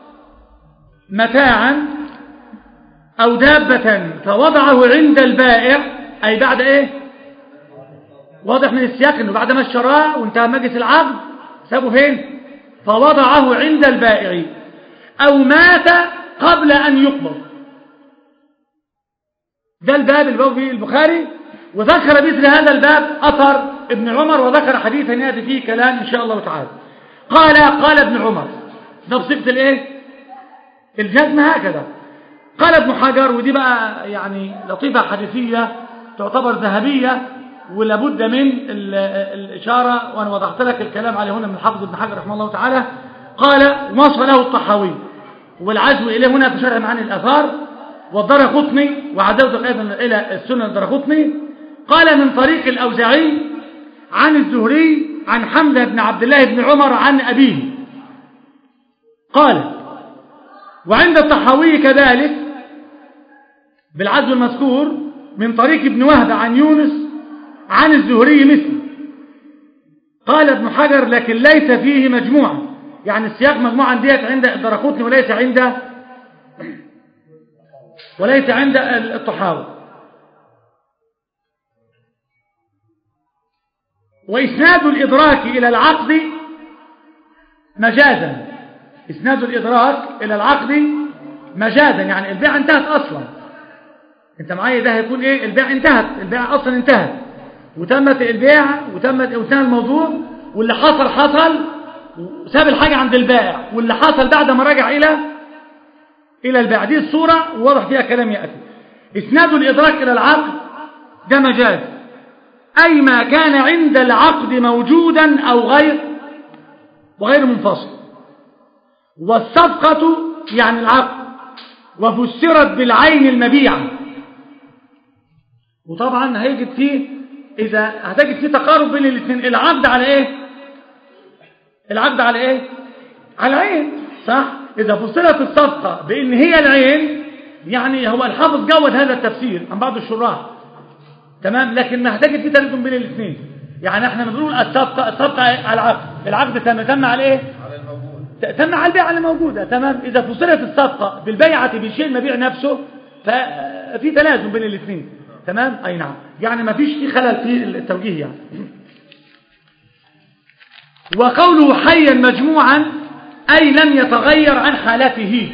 Speaker 1: متاعا أو دابة فوضعه عند البائع أي بعد ايه واضح من السياق انه بعد ما اشتراه وانتهى مجلس العقد سابه فين فوضعه عند البائع او مات قبل ان يقبض ده الباب الباب فيه البخاري وذكر مثل هذا الباب اثر ابن عمر وذكر حديثا ياتي فيه كلام ان شاء الله تعالى قال قال ابن عمر ده بصيغه الايه الجزم هكذا قال ابن حجر ودي بقى يعني لطيفه حديثيه تعتبر ذهبيه ولابد من الإشارة وأنا وضعت لك الكلام عليه هنا من حافظ ابن حجر رحمه الله تعالى قال وصله الطحاوي والعزو إليه هنا في شرح معاني الأثار والدرقطني وعدوت أيضا إلى السنة الدرقطني قال من طريق الأوزاعي عن الزهري عن حمزة بن عبد الله بن عمر عن أبيه قال وعند الطحاوي كذلك بالعزو المذكور من طريق ابن وهب عن يونس عن الزهري مثل قال ابن حجر لكن ليس فيه مجموعة يعني السياق مجموعة ديت عند الدرقوتني وليس عند وليس عند الطحاوي وإسناد الإدراك إلى العقد مجازا إسناد الإدراك إلى العقد مجازا يعني البيع انتهت أصلا انت معايا ده هيكون ايه البيع انتهت البيع أصلا انتهت وتمت البيع وتمت وانتهى الموضوع واللي حصل حصل ساب الحاجة عند البائع واللي حصل بعد ما رجع إلى إلى البيع دي الصورة وواضح فيها كلام يأتي إسناد الإدراك إلى العقد ده مجاز أي ما كان عند العقد موجودا أو غير وغير منفصل والصفقة يعني العقد وفسرت بالعين المبيعة وطبعا هيجد فيه إذا هتجد فيه تقارب بين الاثنين العقد على إيه العقد على إيه على العين صح إذا فصلت الصفقة بأن هي العين يعني هو الحافظ جود هذا التفسير عن بعض الشراح تمام لكن ما هتجد فيه تلازم بين الاثنين يعني احنا بنقول الصفقة الصفقة على العقد العقد تم تم على ايه
Speaker 3: على الموجود
Speaker 1: تم على البيعة اللي موجودة تمام إذا فصلت الصفقة بالبيعة بشيء المبيع نفسه ففي تلازم بين الاثنين تمام أي نعم يعني ما فيش في خلل في التوجيه يعني وقوله حيا مجموعا أي لم يتغير عن حالته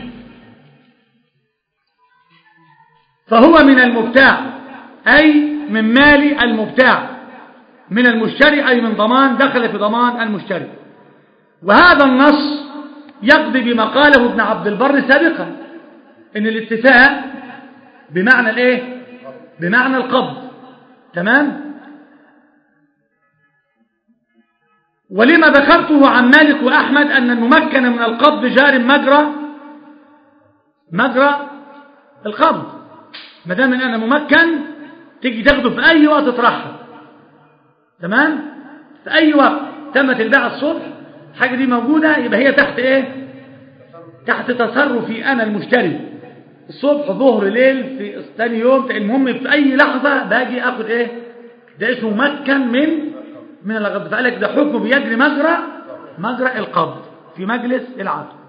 Speaker 1: فهو من المبتاع أي من مال المبتاع من المشتري أي من ضمان دخل في ضمان المشتري وهذا النص يقضي بما قاله ابن عبد البر سابقا ان الاتساع بمعنى الايه بمعنى القبض تمام ولما ذكرته عن مالك وأحمد أن الممكن من القبض جار مجرى مجرى القبض ما دام ان انا ممكن تيجي تاخده في اي وقت تطرحها تمام في اي وقت تمت البيع الصبح الحاجه دي موجوده يبقى هي تحت ايه تحت تصرفي انا المشتري الصبح ظهر ليل في ثاني يوم المهم في اي لحظه باجي اخد ايه ده اسمه مكن من من الغض فقال لك ده حكم بيجري مجرى مجرى القبض في مجلس العقد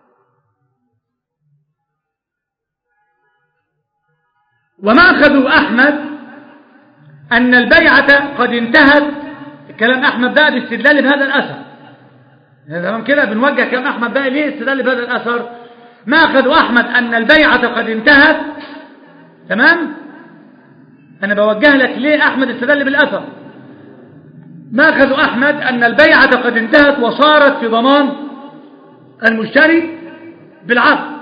Speaker 1: ومأخذ أحمد أن البيعة قد انتهت كلام أحمد بقى باستدلال بهذا الأثر تمام كده بنوجه كلام أحمد بقى ليه استدلال بهذا الأثر مأخذ أحمد أن البيعة قد انتهت تمام أنا بوجه لك ليه أحمد استدل بالأثر ما أخذ أحمد أن البيعة قد انتهت وصارت في ضمان المشتري بالعقد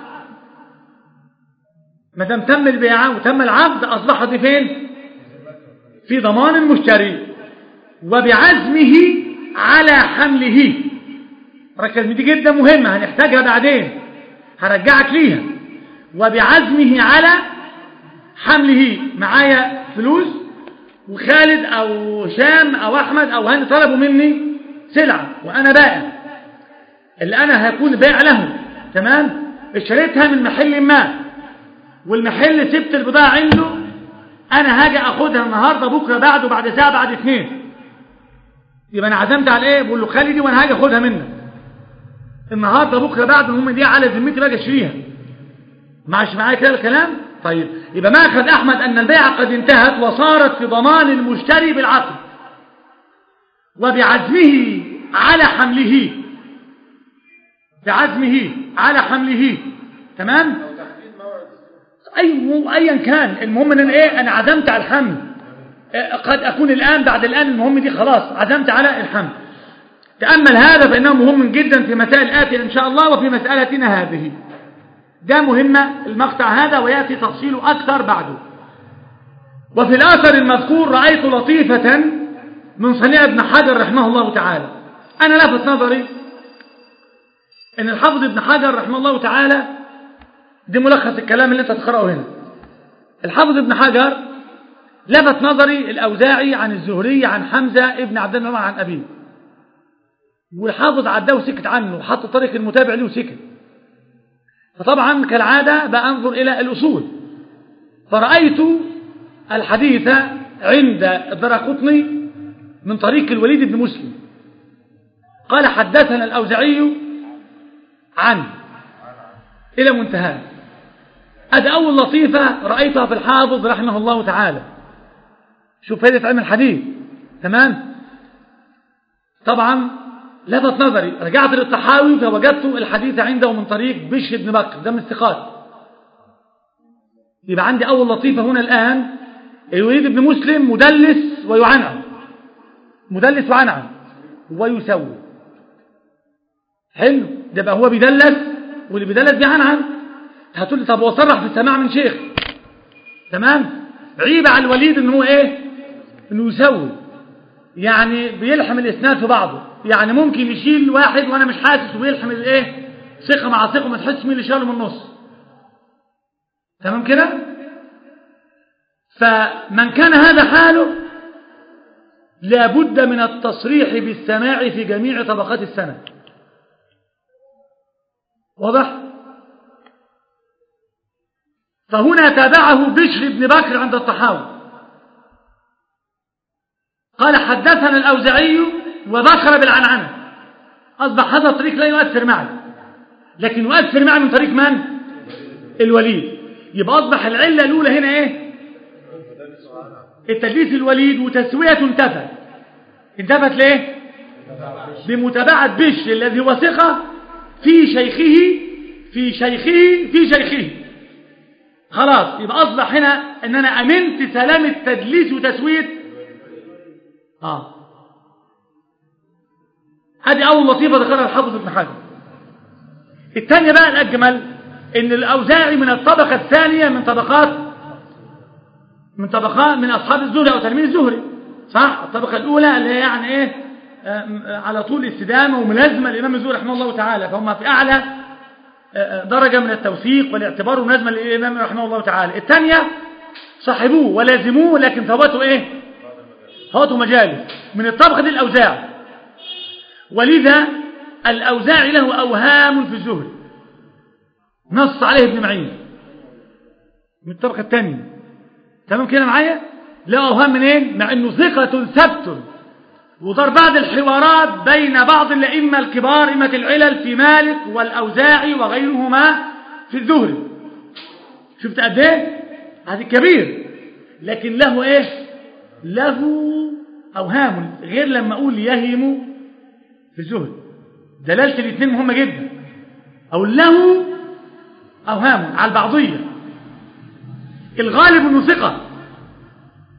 Speaker 1: ما دام تم البيعة وتم العقد أصبحت فين في ضمان المشتري وبعزمه على حمله ركز دي جدا مهمة هنحتاجها بعدين هرجعك ليها وبعزمه على حمله معايا فلوس وخالد او شام او احمد او هاني طلبوا مني سلعة وانا بائع اللي انا هكون بائع له تمام اشتريتها من محل ما والمحل سبت البضاعة عنده انا هاجي اخدها النهاردة بكرة بعده بعد ساعة بعد اثنين يبقى انا عزمت على ايه بقول له خلي دي وانا هاجي اخدها منك النهارده بكره بعد هم دي على ذمتي باجي اشتريها معش معايا كده الكلام طيب يبقى ما اخذ احمد ان البيعه قد انتهت وصارت في ضمان المشتري بالعقد وبعزمه على حمله بعزمه على حمله تمام اي ايا كان المهم ان أنا ايه انا عزمت على الحمل إيه، قد اكون الان بعد الان المهم دي خلاص عزمت على الحمل تأمل هذا فإنه مهم جدا في مسائل آتية إن شاء الله وفي مسألتنا هذه ده مهمة المقطع هذا ويأتي تفصيله أكثر بعده وفي الآثر المذكور رأيت لطيفة من صنيع ابن حجر رحمه الله تعالى أنا لفت نظري أن الحافظ ابن حجر رحمه الله تعالى دي ملخص الكلام اللي أنت تقرأه هنا الحافظ ابن حجر لفت نظري الأوزاعي عن الزهري عن حمزة ابن عبد الله عن أبيه والحافظ عداه وسكت عنه وحط طريق المتابع له وسكت فطبعا كالعادة بأنظر إلى الأصول فرأيت الحديث عند الدرقطني من طريق الوليد بن مسلم قال حدثنا الأوزعي عنه إلى منتهى هذا أول لطيفة رأيتها في الحافظ رحمه الله تعالى شوف فائدة علم الحديث تمام طبعا لفت نظري رجعت للطحاوي فوجدت الحديث عنده من طريق بشر بن بكر ده من الثقات يبقى عندي أول لطيفة هنا الآن الوليد بن مسلم مدلس ويعنعن مدلس وعنعن ويسوي حلو ده بقى هو بيدلس واللي بيدلس بيعنعن هتقول لي طب هو صرح في السماع من شيخ تمام عيب على الوليد ان هو ايه انه يسوي يعني بيلحم الاسناد في بعضه يعني ممكن يشيل واحد وانا مش حاسس ويلحم الايه ثقه مع ثقه ما تحسش مين اللي شاله من النص تمام كده فمن كان هذا حاله لابد من التصريح بالسماع في جميع طبقات السنة واضح فهنا تابعه بشر بن بكر عند الطحاوي قال حدثنا الأوزعي وذكر بالعنعنة أصبح هذا الطريق لا يؤثر معي لكن يؤثر معي من طريق من؟ الوليد يبقى أصبح العلة الأولى هنا إيه؟ التدليس الوليد وتسوية انتفت انتفت ليه؟ بمتابعة بش الذي هو ثقة في شيخه في شيخه في شيخه خلاص يبقى أصبح هنا أن أنا أمنت سلام التدليس وتسوية آه هذه أول لطيفة ذكرها الحافظ ابن حجر الثانية بقى الأجمل إن الأوزاعي من الطبقة الثانية من طبقات من طبقات من أصحاب الزهري أو تلميذ الزهري صح الطبقة الأولى اللي هي يعني إيه على طول استدامة وملازمة الإمام الزهري رحمه الله تعالى فهم في أعلى درجة من التوثيق والاعتبار وملازمة للإمام رحمه الله تعالى الثانية صاحبوه ولازموه لكن فوتوا إيه فوتوا مجاله من الطبقة دي الأوزاع ولذا الأوزاعي له أوهام في الزهري نص عليه ابن معين من الطبقة الثانية تمام كده معايا له أوهام منين مع أنه ثقة ثبت ودار بعض الحوارات بين بعض الأئمة الكبار إمة العلل في مالك والأوزاعي وغيرهما في الزهري شفت قد ايه هذه كبير لكن له ايه له أوهام غير لما أقول يهم في الزهد دلالة الاثنين مهمة جدا أو له أوهام على البعضية الغالب أنه ثقة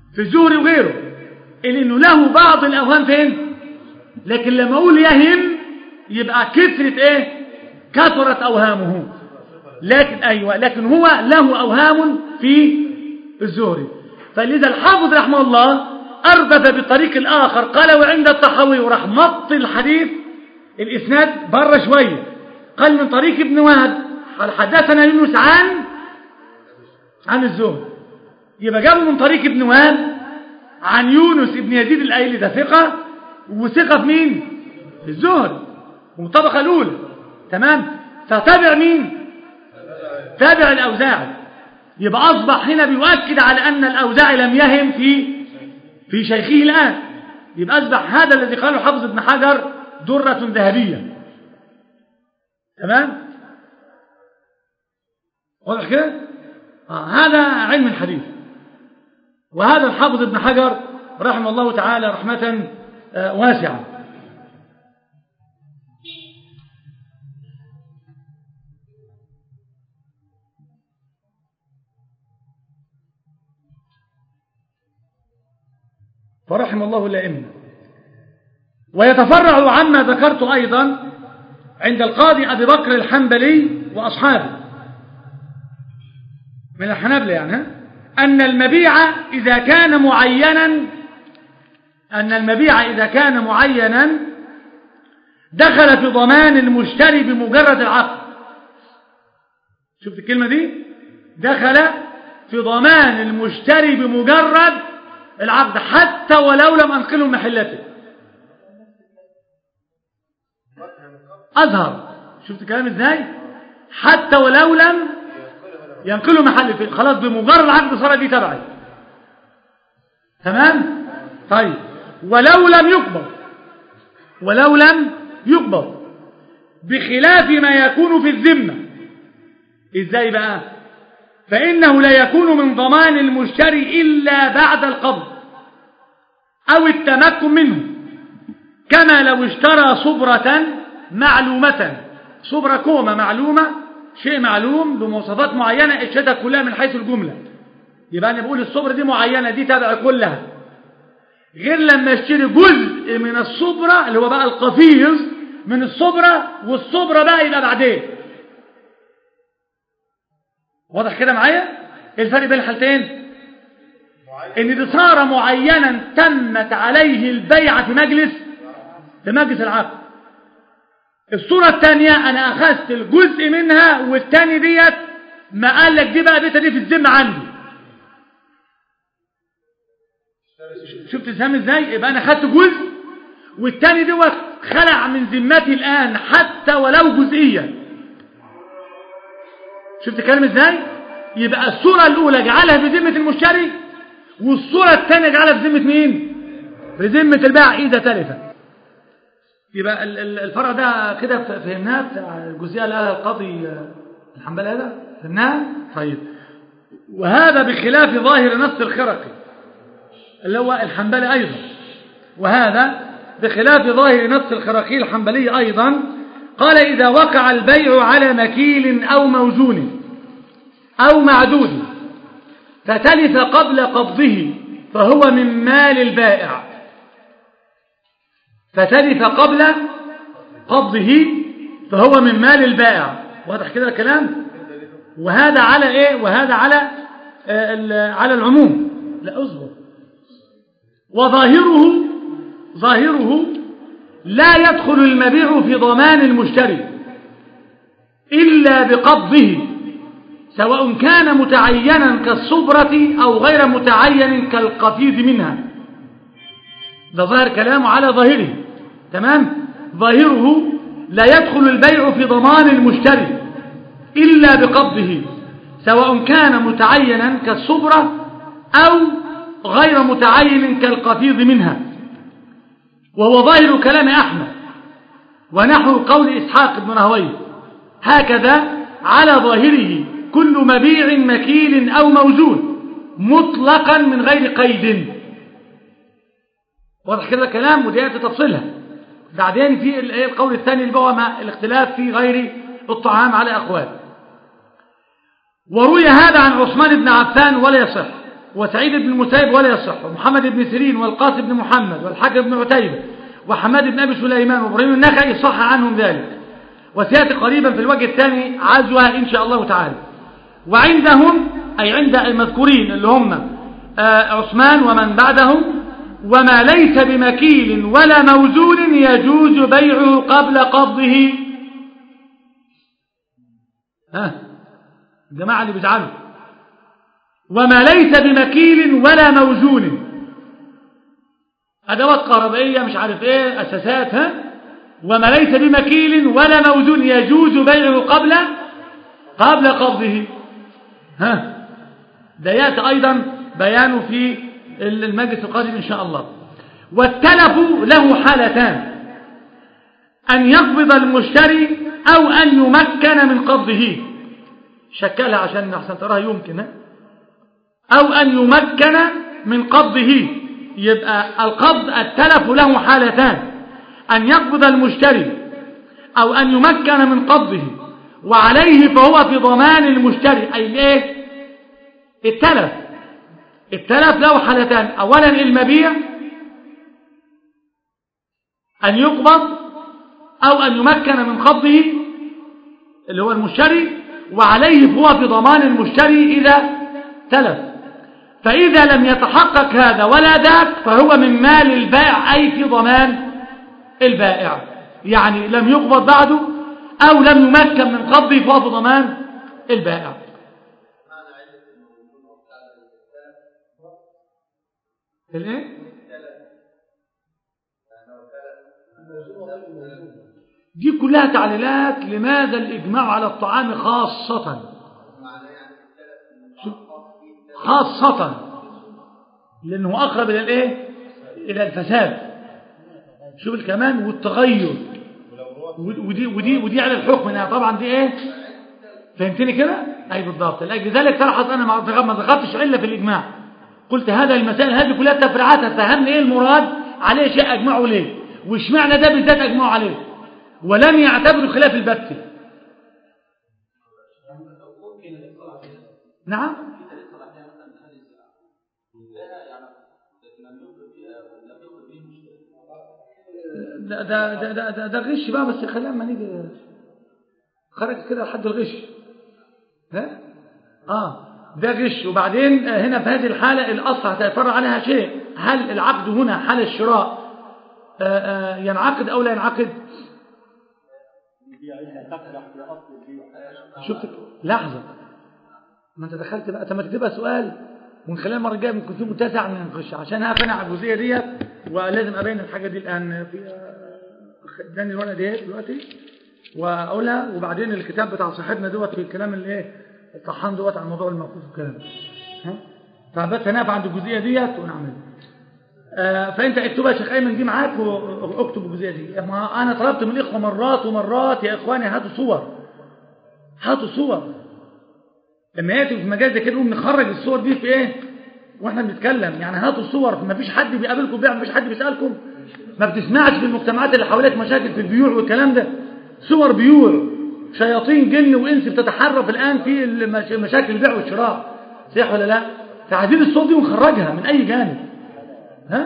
Speaker 1: في الزهري وغيره إنه له بعض الأوهام فين لكن لما أقول يهم يبقى كثرة إيه كثرت أوهامه لكن أيوة لكن هو له أوهام في الزهري فلذا الحافظ رحمه الله أربث بالطريق الآخر قال وعند الطحاوي وراح مط الحديث الإسناد بره شوية قال من طريق ابن وهب قال حدثنا يونس عن عن الزهري يبقى جابه من طريق ابن وهب عن يونس ابن يزيد الايلي ده ثقة وثقة في مين في الزهري والطبقة الأولى تمام فتابع مين تابع الأوزاعي يبقى أصبح هنا بيؤكد على أن الأوزاعي لم يهم في في شيخه الآن يبقى أصبح هذا الذي قاله حافظ ابن حجر درة ذهبية تمام واضح كده آه هذا علم الحديث وهذا الحافظ ابن حجر رحمه الله تعالى رحمة آه واسعة فرحم الله الأئمة ويتفرع عما ذكرت أيضا عند القاضي أبي بكر الحنبلي وأصحابه من الحنابلة يعني ها؟ أن المبيع إذا كان معينا أن المبيع إذا كان معينا دخل في ضمان المشتري بمجرد العقد شفت الكلمة دي دخل في ضمان المشتري بمجرد العقد حتى ولو لم أنقله محلته أظهر شفت الكلام ازاي حتى ولو لم ينقله محل خلاص بمجرد العقد صار دي تبعي تمام طيب ولو لم يقبض ولو لم يقبض بخلاف ما يكون في الذمة ازاي بقى فإنه لا يكون من ضمان المشتري إلا بعد القبض أو التمكن منه كما لو اشترى صبرة معلومة صبرة كومة معلومة شيء معلوم بمواصفات معينة اشتريتها كلها من حيث الجملة يبقى أنا بقول الصبرة دي معينة دي تابع كلها غير لما اشتري جزء من الصبرة اللي هو بقى القفيز من الصبرة والصبرة بقى يبقى بعدين واضح كده معايا ايه الفرق بين الحالتين ان دي صار معينا تمت عليه البيعة في مجلس في مجلس العقد الصورة الثانية انا اخذت الجزء منها والثاني ديت ما قال لك دي بقى بيتها دي في الذمة عندي شفت السهم ازاي يبقى انا خدت جزء والثاني دوت خلع من ذمتي الان حتى ولو جزئيا شفت الكلام ازاي يبقى الصورة الاولى جعلها في ذمة المشتري والصورة الثانية جعلها في ذمة مين في ذمة البائع اذا تلفت يبقى الفرع ده كده فهمناه بتاع الجزئية اللي قالها القاضي الحنبلي هذا فهمناها طيب وهذا بخلاف ظاهر نص الخرقي اللي هو الحنبلي ايضا وهذا بخلاف ظاهر نص الخرقي الحنبلي ايضا قال إذا وقع البيع على مكيل أو موزون أو معدود فتلف قبل قبضه فهو من مال البائع فتلف قبل قبضه فهو من مال البائع واضح كده الكلام وهذا على ايه وهذا على آه على العموم لا اصبر وظاهره ظاهره لا يدخل المبيع في ضمان المشتري إلا بقبضه سواء كان متعينا كالصبرة أو غير متعين كالقفيز منها ده ظاهر كلامه على ظاهره تمام ظاهره لا يدخل البيع في ضمان المشتري إلا بقبضه سواء كان متعينا كالصبرة أو غير متعين كالقفيز منها وهو ظاهر كلام أحمد ونحو قول إسحاق بن راهويه هكذا على ظاهره كل مبيع مكيل أو موزون مطلقا من غير قيد واضح كده الكلام ودي تفصيلها بعدين في القول الثاني اللي هو الاختلاف في غير الطعام على أقوال وروي هذا عن عثمان بن عفان ولا يصح وسعيد بن المسيب ولا يصح ومحمد بن سيرين والقاسم بن محمد والحاكم بن عتيبة وحماد بن أبي سليمان وإبراهيم النخعي صح عنهم ذلك وسيأتي قريبا في الوجه الثاني عزوها إن شاء الله تعالى وعندهم أي عند المذكورين اللي هم آه، عثمان ومن بعدهم وما ليس بمكيل ولا موزون يجوز بيعه قبل قبضه ها الجماعة اللي بيزعلوا وما ليس بمكيل ولا موزون أدوات كهربائية مش عارف إيه أساسات ها وما ليس بمكيل ولا موزون يجوز بيعه قبل قبل قبضه ها ده يأتي أيضا بيانه في المجلس القادم إن شاء الله والتلف له حالتان أن يقبض المشتري أو أن يمكن من قبضه شكلها عشان أحسن تراها يمكن ها؟ أو أن يمكن من قبضه يبقى القبض التلف له حالتان أن يقبض المشتري أو أن يمكن من قبضه وعليه فهو في ضمان المشتري أي الايه التلف التلف له حالتان أولا المبيع أن يقبض أو أن يمكن من قبضه اللي هو المشتري وعليه فهو في ضمان المشتري إذا تلف فإذا لم يتحقق هذا ولا ذاك فهو من مال البائع أي في ضمان البائع يعني لم يقبض بعده أو لم يمكن من قبضه فهو في ضمان البائع الايه دي كلها تعليلات لماذا الإجماع على الطعام خاصة خاصة لأنه أقرب إلى الإيه إلى الفساد شوف الكمان والتغير ودي, ودي, ودي على الحكم إنها طبعا دي إيه فهمتني كده أي بالضبط لأجل ذلك تلاحظ أنا ما ذكرتش علة في الإجماع قلت هذا المسائل هذه كلها تفرعاتها فهمني إيه المراد عليه شيء أجمعوا ليه واشمعنى ده بالذات أجمعوا عليه ولم يعتبروا خلاف البت نعم ده ده ده ده, ده, ده غش بقى بس خلينا ما نيجي خرج كده لحد الغش ها اه ده غش وبعدين هنا في هذه الحالة الأصل هتفرع عليها شيء هل العقد هنا حال الشراء آآ آآ ينعقد أو لا ينعقد شفت لحظة ما انت دخلت بقى طب تكتبها سؤال ومن خلال المره الجايه ممكن تكون متسع نخش عشان هقنع على الجزئيه ديت ولازم ابين الحاجه دي الان في اداني الورقه ديت دلوقتي واقولها وبعدين الكتاب بتاع صاحبنا دوت في الكلام اللي ايه الطحان دوت عن موضوع الموقوف والكلام ها فبس هنقف عند الجزئيه ديت ونعمل آه فانت اكتبها يا شيخ ايمن دي معاك واكتب الجزئيه دي ما انا طلبت من الاخوه مرات ومرات يا اخواني هاتوا صور هاتوا صور لما ياتي في مجال زي كده نقوم نخرج الصور دي في ايه واحنا بنتكلم يعني هاتوا الصور ما فيش حد بيقابلكم بيع ما فيش حد بيسالكم ما بتسمعش في المجتمعات اللي حواليك مشاكل في البيوع والكلام ده صور بيوع شياطين جن وانس بتتحرك الان في مشاكل البيع والشراء صح ولا لا فعايزين الصور دي ونخرجها من اي جانب ها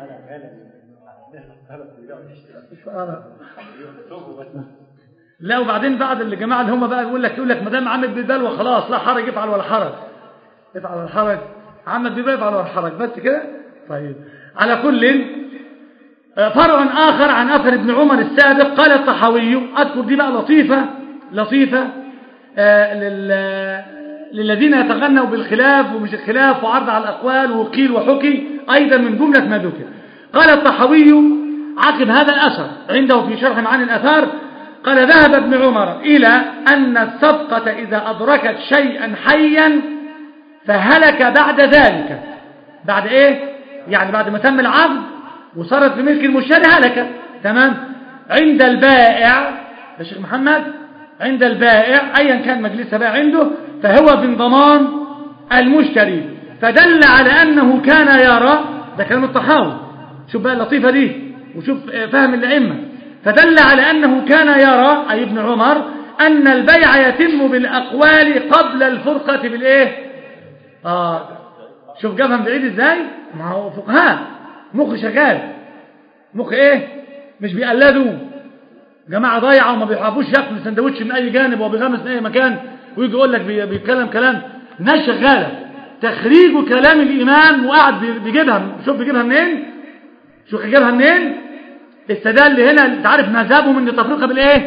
Speaker 1: لا وبعدين بعد الجماعه اللي هم بقى يقول لك يقول لك ما دام عمل بالبلوى خلاص لا حرج افعل ولا حرج افعل ولا حرج عمل بالبلوى افعل ولا حرج بس كده طيب على كل فرع آخر عن أثر ابن عمر السابق قال الطحاوي أذكر دي بقى لطيفة لطيفة آه لل للذين يتغنوا بالخلاف ومش الخلاف وعرض على الأقوال وقيل وحكي أيضا من جملة ما ذكر قال الطحاوي عقب هذا الأثر عنده في شرح معاني الأثار قال ذهب ابن عمر إلى أن الصفقة إذا أدركت شيئا حيا فهلك بعد ذلك بعد إيه؟ يعني بعد ما تم العقد وصارت في ملك المشتري هلك تمام عند البائع يا شيخ محمد عند البائع أيا كان مجلسها بقى عنده فهو من ضمان المشتري فدل على أنه كان يرى ده كلام الطحاوي شوف بقى اللطيفة دي وشوف فهم الأئمة فدل على أنه كان يرى أي ابن عمر أن البيع يتم بالأقوال قبل الفرقة بالإيه آه شوف جابها من بعيد ازاي ما هو فقهاء مخ شغال مخ ايه مش بيقلدوا جماعه ضايعه وما بيحبوش ياكلوا سندوتش من اي جانب وبيغمس من اي مكان ويجي يقول لك بي- بيتكلم كلام ناس شغاله تخريج كلام الامام وقاعد بي- بيجيبها شوف بيجيبها منين شوف جابها منين استدل هنا انت عارف مذهبهم ان التفرقه بالايه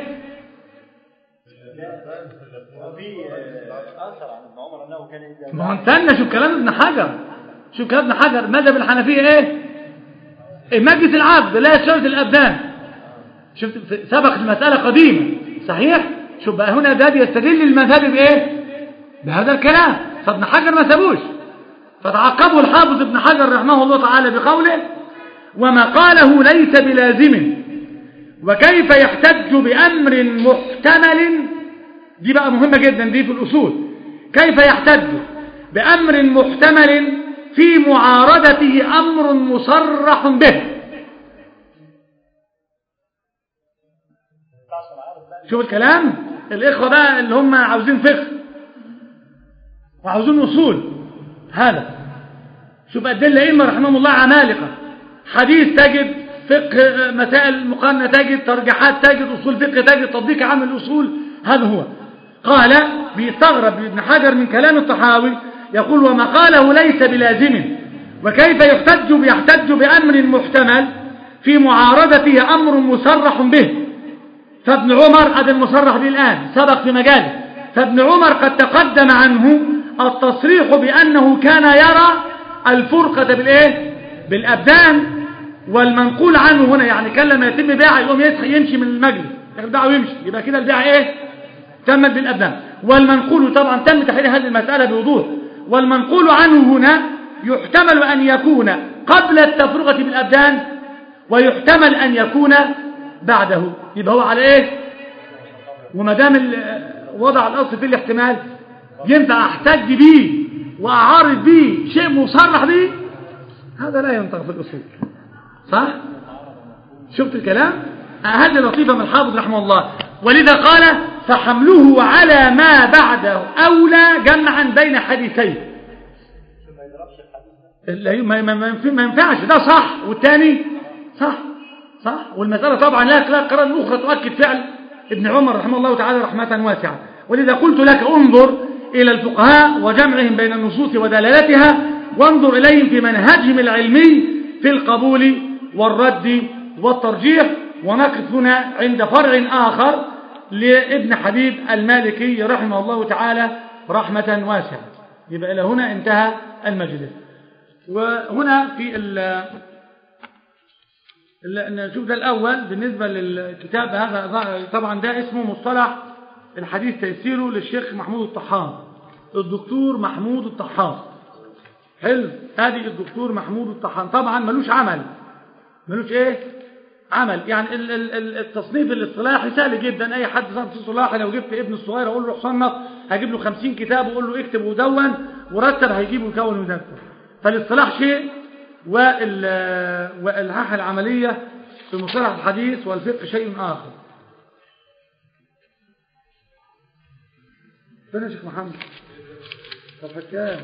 Speaker 3: وفي اثر عن ابن عمر انه كان اذا
Speaker 1: ما هو استنى شوف كلام ابن حجر شوف كلام ابن حجر مذهب الحنفيه ايه إيه، مجلس العبد لا يشترط الابدان شفت في- سبق المساله قديما صحيح شوف بقى هنا ده بيستدل المذهب بايه بهذا الكلام فابن حجر ما سابوش فتعقبه الحافظ ابن حجر رحمه الله تعالى بقوله وما قاله ليس بلازم وكيف يحتج بأمر محتمل دي بقى مهمة جدا دي في الأصول كيف يحتج بأمر محتمل في معارضته أمر مصرح به شوف الكلام الإخوة بقى اللي هم عاوزين فقه وعاوزين أصول هذا شوف قد ايه الائمه رحمهم الله عمالقه حديث تجد فقه مسائل مقارنه تجد ترجيحات تجد اصول فقه تجد تطبيق عام الاصول هذا هو قال بيستغرب ابن حجر من كلام الطحاوي يقول وما قاله ليس بلازم وكيف يحتج بيحتج بامر محتمل في معارضته امر مصرح به فابن عمر هذا المصرح به الآن سبق في مجاله فابن عمر قد تقدم عنه التصريح بأنه كان يرى الفرقة بالإيه؟ بالأبدان والمنقول عنه هنا يعني كان لما يتم بيعه يقوم يصحى يمشي من المجلس ياخد بيعه ويمشي يبقى كده البيعة إيه؟ تمت بالأبدان والمنقول طبعا تم تحرير هذه المسألة بوضوح والمنقول عنه هنا يحتمل أن يكون قبل التفرقة بالأبدان ويحتمل أن يكون بعده يبقى هو على ايه وما دام ال- وضع الاصل في الاحتمال ينفع احتج بيه واعارض بيه شيء مصرح به هذا لا ينطق في الاصول صح شفت الكلام آه، هذه لطيفه من الحافظ رحمه الله ولذا قال فحمله على ما بعده اولى جمعا بين حديثين
Speaker 3: ما يضربش الحديث
Speaker 1: لا- ما ما- ما ينفع- ما ينفعش ده صح والتاني صح صح والمسألة طبعا لا لا قرار أخرى تؤكد فعل ابن عمر رحمه الله تعالى رحمة واسعة ولذا قلت لك انظر إلى الفقهاء وجمعهم بين النصوص ودلالتها وانظر إليهم في منهجهم العلمي في القبول والرد والترجيح ونقف هنا عند فرع آخر لابن حبيب المالكي رحمه الله تعالى رحمة واسعة يبقى إلى هنا انتهى المجلس وهنا في ال ال- نشوف ده الأول بالنسبة للكتاب هذا طبعا ده اسمه مصطلح الحديث تيسيره للشيخ محمود الطحان الدكتور محمود الطحان حلو ادي الدكتور محمود الطحان طبعا ملوش عمل ملوش ايه عمل يعني ال- ال- ال- التصنيف الاصطلاحي سهل جدا اي حد صنف اصطلاحي لو جبت ابن الصغير اقول له روح صنف هجيب له 50 كتاب واقول له اكتب ودون ورتب هيجيب ويكون ويدون فالاصطلاح شيء وال- والالحاح العمليه في مصطلح الحديث والفقه شيء اخر فين يا شيخ محمد صفحه كام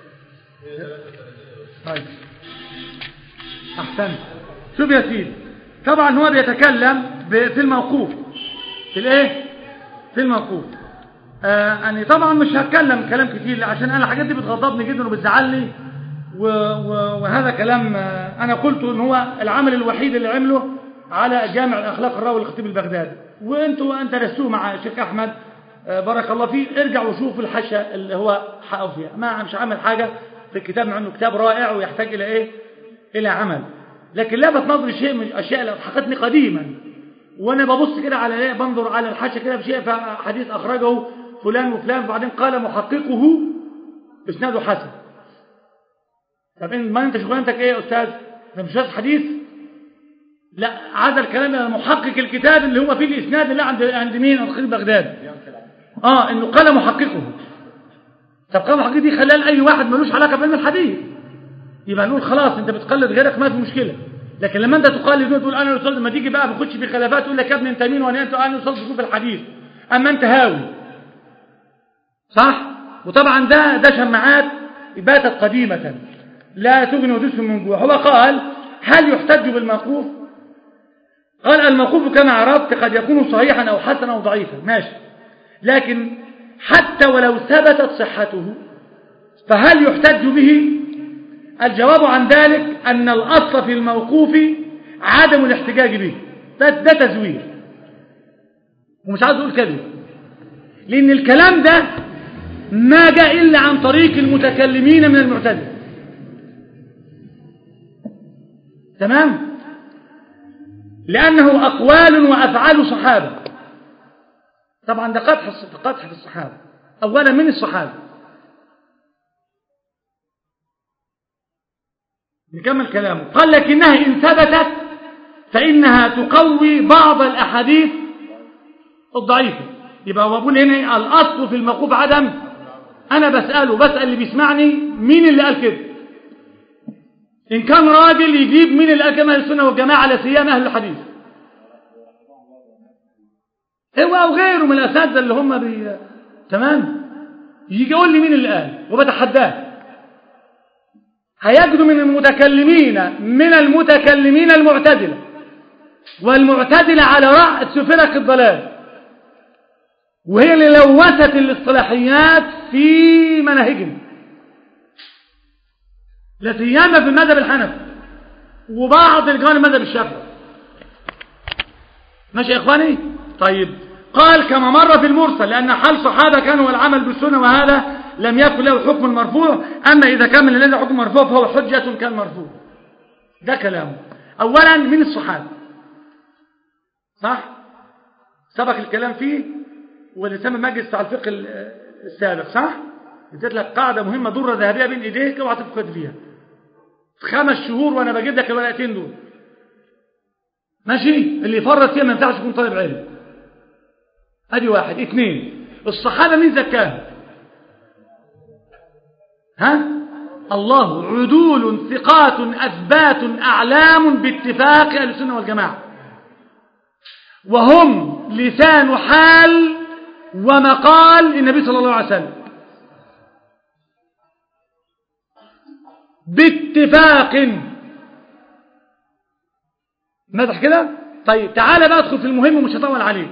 Speaker 1: طيب احسنت شوف يا سيدي طبعا هو بيتكلم ب- في الموقوف في الايه في الموقوف آه يعني طبعا مش هتكلم كلام كتير عشان انا الحاجات دي بتغضبني جدا وبتزعلني و و وهذا كلام آه انا قلت ان هو العمل الوحيد اللي عمله على جامع الاخلاق الراوي الخطيب البغدادي وانتوا انت درستوه مع الشيخ احمد آه بارك الله فيه ارجع وشوف الحاشيه اللي هو حقه فيها ما مش عامل حاجه في الكتاب مع انه كتاب رائع ويحتاج الى ايه الى عمل لكن لفت نظري شيء من الاشياء اللي اضحكتني قديما وانا ببص كده على ايه بنظر على الحاشيه كده بشيء حديث اخرجه فلان وفلان وبعدين قال محققه اسناده حسن طب إن- ما انت شغلانتك ايه يا استاذ ده مش أستاذ حديث لا عاد الكلام الى محقق الكتاب اللي هو فيه الاسناد اللي عند عند مين عند خليل بغداد اه انه قال محققه طب قال محققه دي خلال اي واحد ملوش علاقه بعلم الحديث يبقى نقول خلاص انت بتقلد غيرك ما في مشكله لكن لما انت تقلد وتقول انا الاستاذ لما تيجي بقى ما تخش في خلافات تقول لك يا ابني انت مين وانا انت انا الاستاذ في الحديث اما انت هاوي صح وطبعا ده ده شماعات باتت قديمه لا تغني وتسمن من جوع هو قال هل يحتج بالموقوف قال الموقوف كما عرفت قد يكون صحيحا أو حسنا أو ضعيفا ماشي لكن حتى ولو ثبتت صحته فهل يحتج به الجواب عن ذلك أن الأصل في الموقوف عدم الاحتجاج به ده, ده تزوير ومش عايز أقول كذب لأن الكلام ده ما جاء إلا عن طريق المتكلمين من المعتزله تمام لأنه أقوال وأفعال صحابة طبعا ده قدح قدح في الصحابة أولا من الصحابة نكمل كلامه قال لكنها إن ثبتت فإنها تقوي بعض الأحاديث الضعيفة يبقى هو بقول هنا الأصل في الموقوف عدم أنا بسأله بسأل اللي بيسمعني مين اللي قال كده إن كان راجل يجيب مين اللي قال كما السنة والجماعة على سيام أهل الحديث هو أو غيره من الأساتذة اللي هم بي... تمام يجي يقول لي مين اللي قال وبتحداه هيجدوا من المتكلمين من المتكلمين المعتدلة والمعتدلة على رأس فرق الضلال وهي اللي لوثت الاصطلاحيات في مناهجهم لا سيما في المذهب الحنفي وبعض رجال المذهب الشافعي ماشي يا اخواني طيب قال كما مر في المرسل لان حال صحابه كانوا العمل بالسنه وهذا لم يكن له حكم مرفوع اما اذا كان من الذي حكم مرفوع فهو حجه كان مرفوع ده كلامه اولا من الصحابه صح سبق الكلام فيه واللي سمى مجلس بتاع الفقه السابق صح اديت لك قاعده مهمه ضره ذهبيه بين ايديك اوعى تفقد فيها خمس شهور وانا بجيب لك الورقتين دول ماشي اللي يفرط فيها ما ينفعش يكون طالب علم ادي واحد اثنين الصحابه مين زكاهم ها الله عدول ثقات اثبات اعلام باتفاق اهل السنه والجماعه وهم لسان حال ومقال النبي صلى الله عليه وسلم باتفاق مدح كده طيب تعالى بقى ادخل في المهم ومش هطول عليك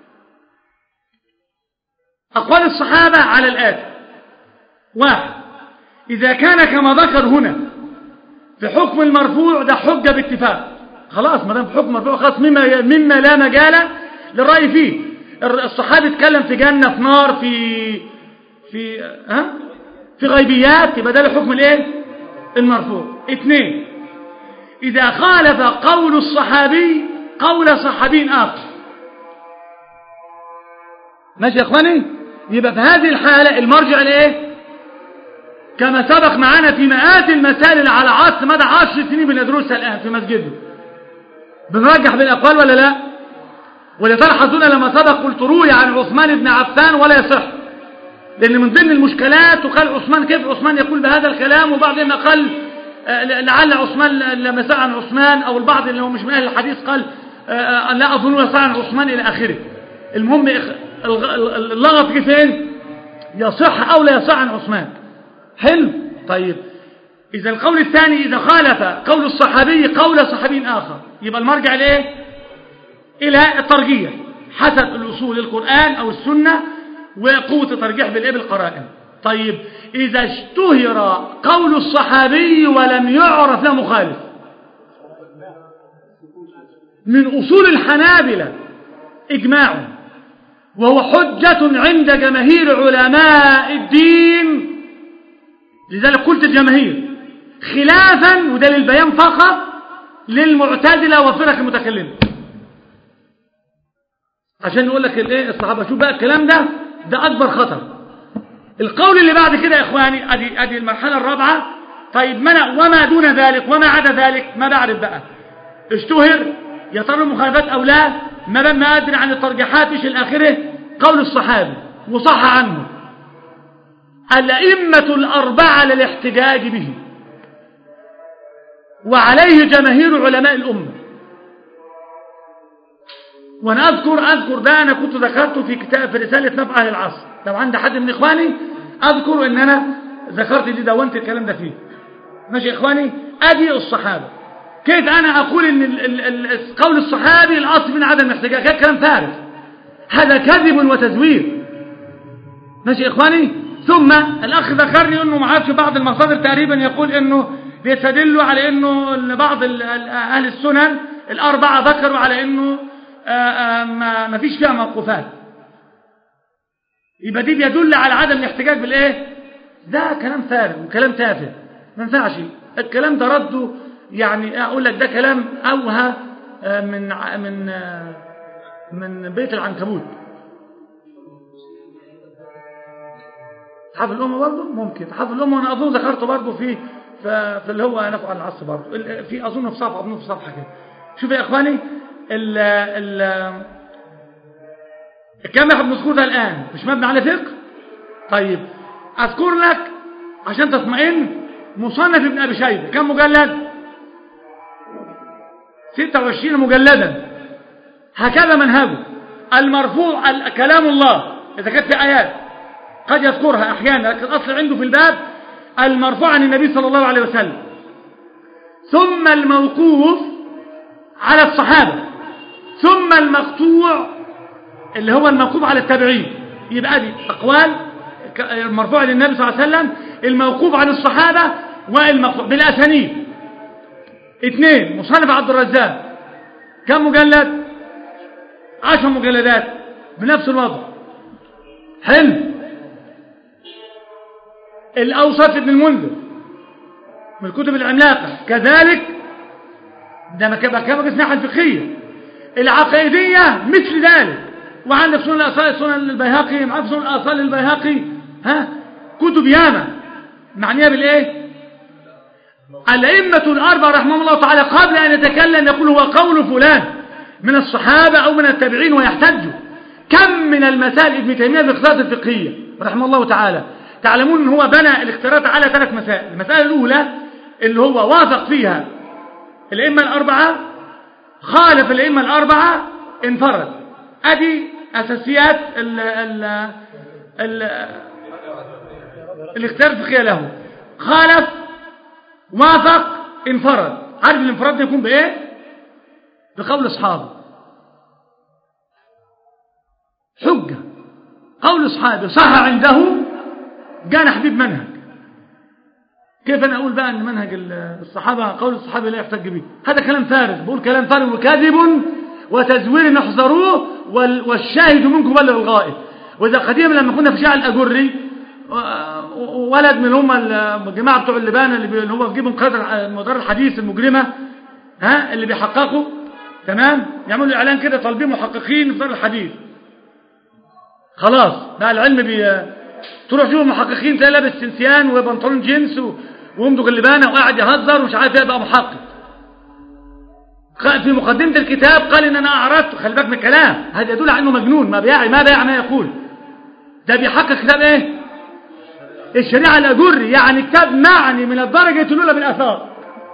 Speaker 1: أقوال الصحابة على الآتي واحد إذا كان كما ذكر هنا في حكم المرفوع ده حجة باتفاق خلاص ما دام في حكم مرفوع خلاص مما مما لا مجال للرأي فيه الصحابي اتكلم في جنة في نار في في ها في غيبيات يبقى ده الحكم الايه المرفوع اثنين إذا خالف قول الصحابي قول صحابي آخر ماشي يا اخواني يبقى في هذه الحالة المرجع لايه كما سبق معنا في مئات المسائل على عصر مدى عشر سنين بندرسها الآن في مسجده بنرجح بالأقوال ولا لا ولتلحظون لما سبق قلت روي عن عثمان بن عفان ولا يصح لأن من ضمن المشكلات وقال عثمان كيف عثمان يقول بهذا الكلام وبعض ما قال لعل عثمان لما سأل عن عثمان أو البعض اللي هو مش من أهل الحديث قال لا أظن يسأل عن عثمان إلى آخره المهم اللغط جه فين يصح أو لا يصح عن عثمان حلو طيب إذا القول الثاني إذا خالف قول الصحابي قول صحابي آخر يبقى المرجع لإيه إلى الترجيح حسب الأصول القرآن أو السنة وقوة الترجيح بالإيه بالقرائن طيب إذا اشتهر قول الصحابي ولم يعرف له مخالف من أصول الحنابلة إجماع وهو حجة عند جماهير علماء الدين لذلك قلت الجماهير خلافا وده للبيان فقط للمعتزلة وفرق المتكلمة عشان نقول لك الايه الصحابة شوف بقى الكلام ده ده أكبر خطر القول اللي بعد كده يا إخواني أدي, أدي المرحلة الرابعة طيب منع وما دون ذلك وما عدا ذلك ما بعرف بقى اشتهر يا ترى المخالفات أو لا ما ما أدري عن الترجيحات إيش الآخرة قول الصحابي وصح عنه الأئمة الأربعة للاحتجاج به وعليه جماهير علماء الأمة وأنا أذكر أذكر ده أنا كنت ذكرته في كتاب في رسالة نفع أهل العصر لو عند حد من إخواني أذكر أن أنا ذكرت دي دونت الكلام ده فيه ماشي يا إخواني أدي الصحابة كيف أنا أقول إن ال ال ال قول الصحابي الأصل من عدم الاحتجاج هذا كلام فارغ هذا كذب وتزوير ماشي يا إخواني ثم الأخ ذكرني أنه معاه في بعض المصادر تقريبا يقول أنه بيستدلوا على أنه إن بعض ال- ال- أهل السنن الأربعة ذكروا على أنه آه، آه، ما ما فيش فيها موقوفات يبقى دي بيدل على عدم الاحتجاج بالايه ده كلام فارغ وكلام تافه ما ينفعش الكلام ده رده يعني اقول لك ده كلام اوهى آه، من ع- من آه، من بيت العنكبوت تحف الأمة برضه ممكن تحف الأمة أنا أظن ذكرته برضه في في في اللي هو نفع العصر برضه ال- في أظن في صفحة أظن في صفحة كده شوف يا إخواني ال ال الكلام اللي احنا بنذكره ده الآن مش مبني على فقه طيب أذكر لك عشان تطمئن مصنف ابن أبي شيبة كم مجلد 26 مجلدا هكذا منهجه المرفوع ال- كلام الله إذا كانت في آيات قد يذكرها أحيانا لكن الأصل عنده في الباب المرفوع عن النبي صلى الله عليه وسلم ثم الموقوف على الصحابة ثم المقطوع اللي هو الموقوف على التابعين يبقى دي أقوال ك- المرفوع للنبي صلى الله عليه وسلم الموقوف عن الصحابة والمقطوع بالأسانيد اثنين مصنف عبد الرزاق كم مجلد عشر مجلدات بنفس الوضع حلو الأوسط ابن المنذر من الكتب العملاقة كذلك ده مكان الناحية الفقهية العقيدية مثل ذلك وعندك سنن الأصال سنن البيهقي معاك سنن الأصال البيهقي ها كتب ياما معنيها بالإيه الأئمة الأربعة رحمهم الله تعالى قبل أن يتكلم يقول هو قول فلان من الصحابة أو من التابعين ويحتجوا كم من المسائل ابن تيمية في الاختيارات الفقهية رحمه الله تعالى تعلمون ان هو بنى الاختيارات على ثلاث مسائل المسألة الأولى اللي هو وافق فيها الأئمة الأربعة خالف الأئمة الأربعة انفرد أدي أساسيات ال ال ال الاختيار الفقهية له خالف وافق انفرد عارف الانفراد ده يكون بإيه بقول أصحابه حجة قول أصحابه صح عنده جانا حبيب منهج كيف أنا أقول بقى أن منهج الصحابة قول الصحابة لا يحتج به هذا كلام فارغ بقول كلام فارغ وكاذب وتزوير نحذروه وال- والشاهد منكم بلغ الغائب وإذا قديما لما كنا في شارع الأجري و- ولد من هم الجماعة بتوع اللبانة اللي, بي- اللي هو بيجيبوا مقرر مدار الحديث المجرمة ها اللي بيحققوا تمام يعملوا اعلان كده طالبين محققين في دار الحديث خلاص بقى العلم بي تروح تشوف محققين تلاقي لابس سنسيان وبنطلون جينز و- وامضغ اللبانه وقاعد يهزر ومش عارف ايه بقى محقق قال في مقدمه الكتاب قال ان انا اعرضت خلي بالك من الكلام هذا يدل على انه مجنون ما بيعي ما بيع ما يقول ده بيحقق كتاب ايه الشريعه الاجري يعني كتاب معني من الدرجه الاولى بالاثار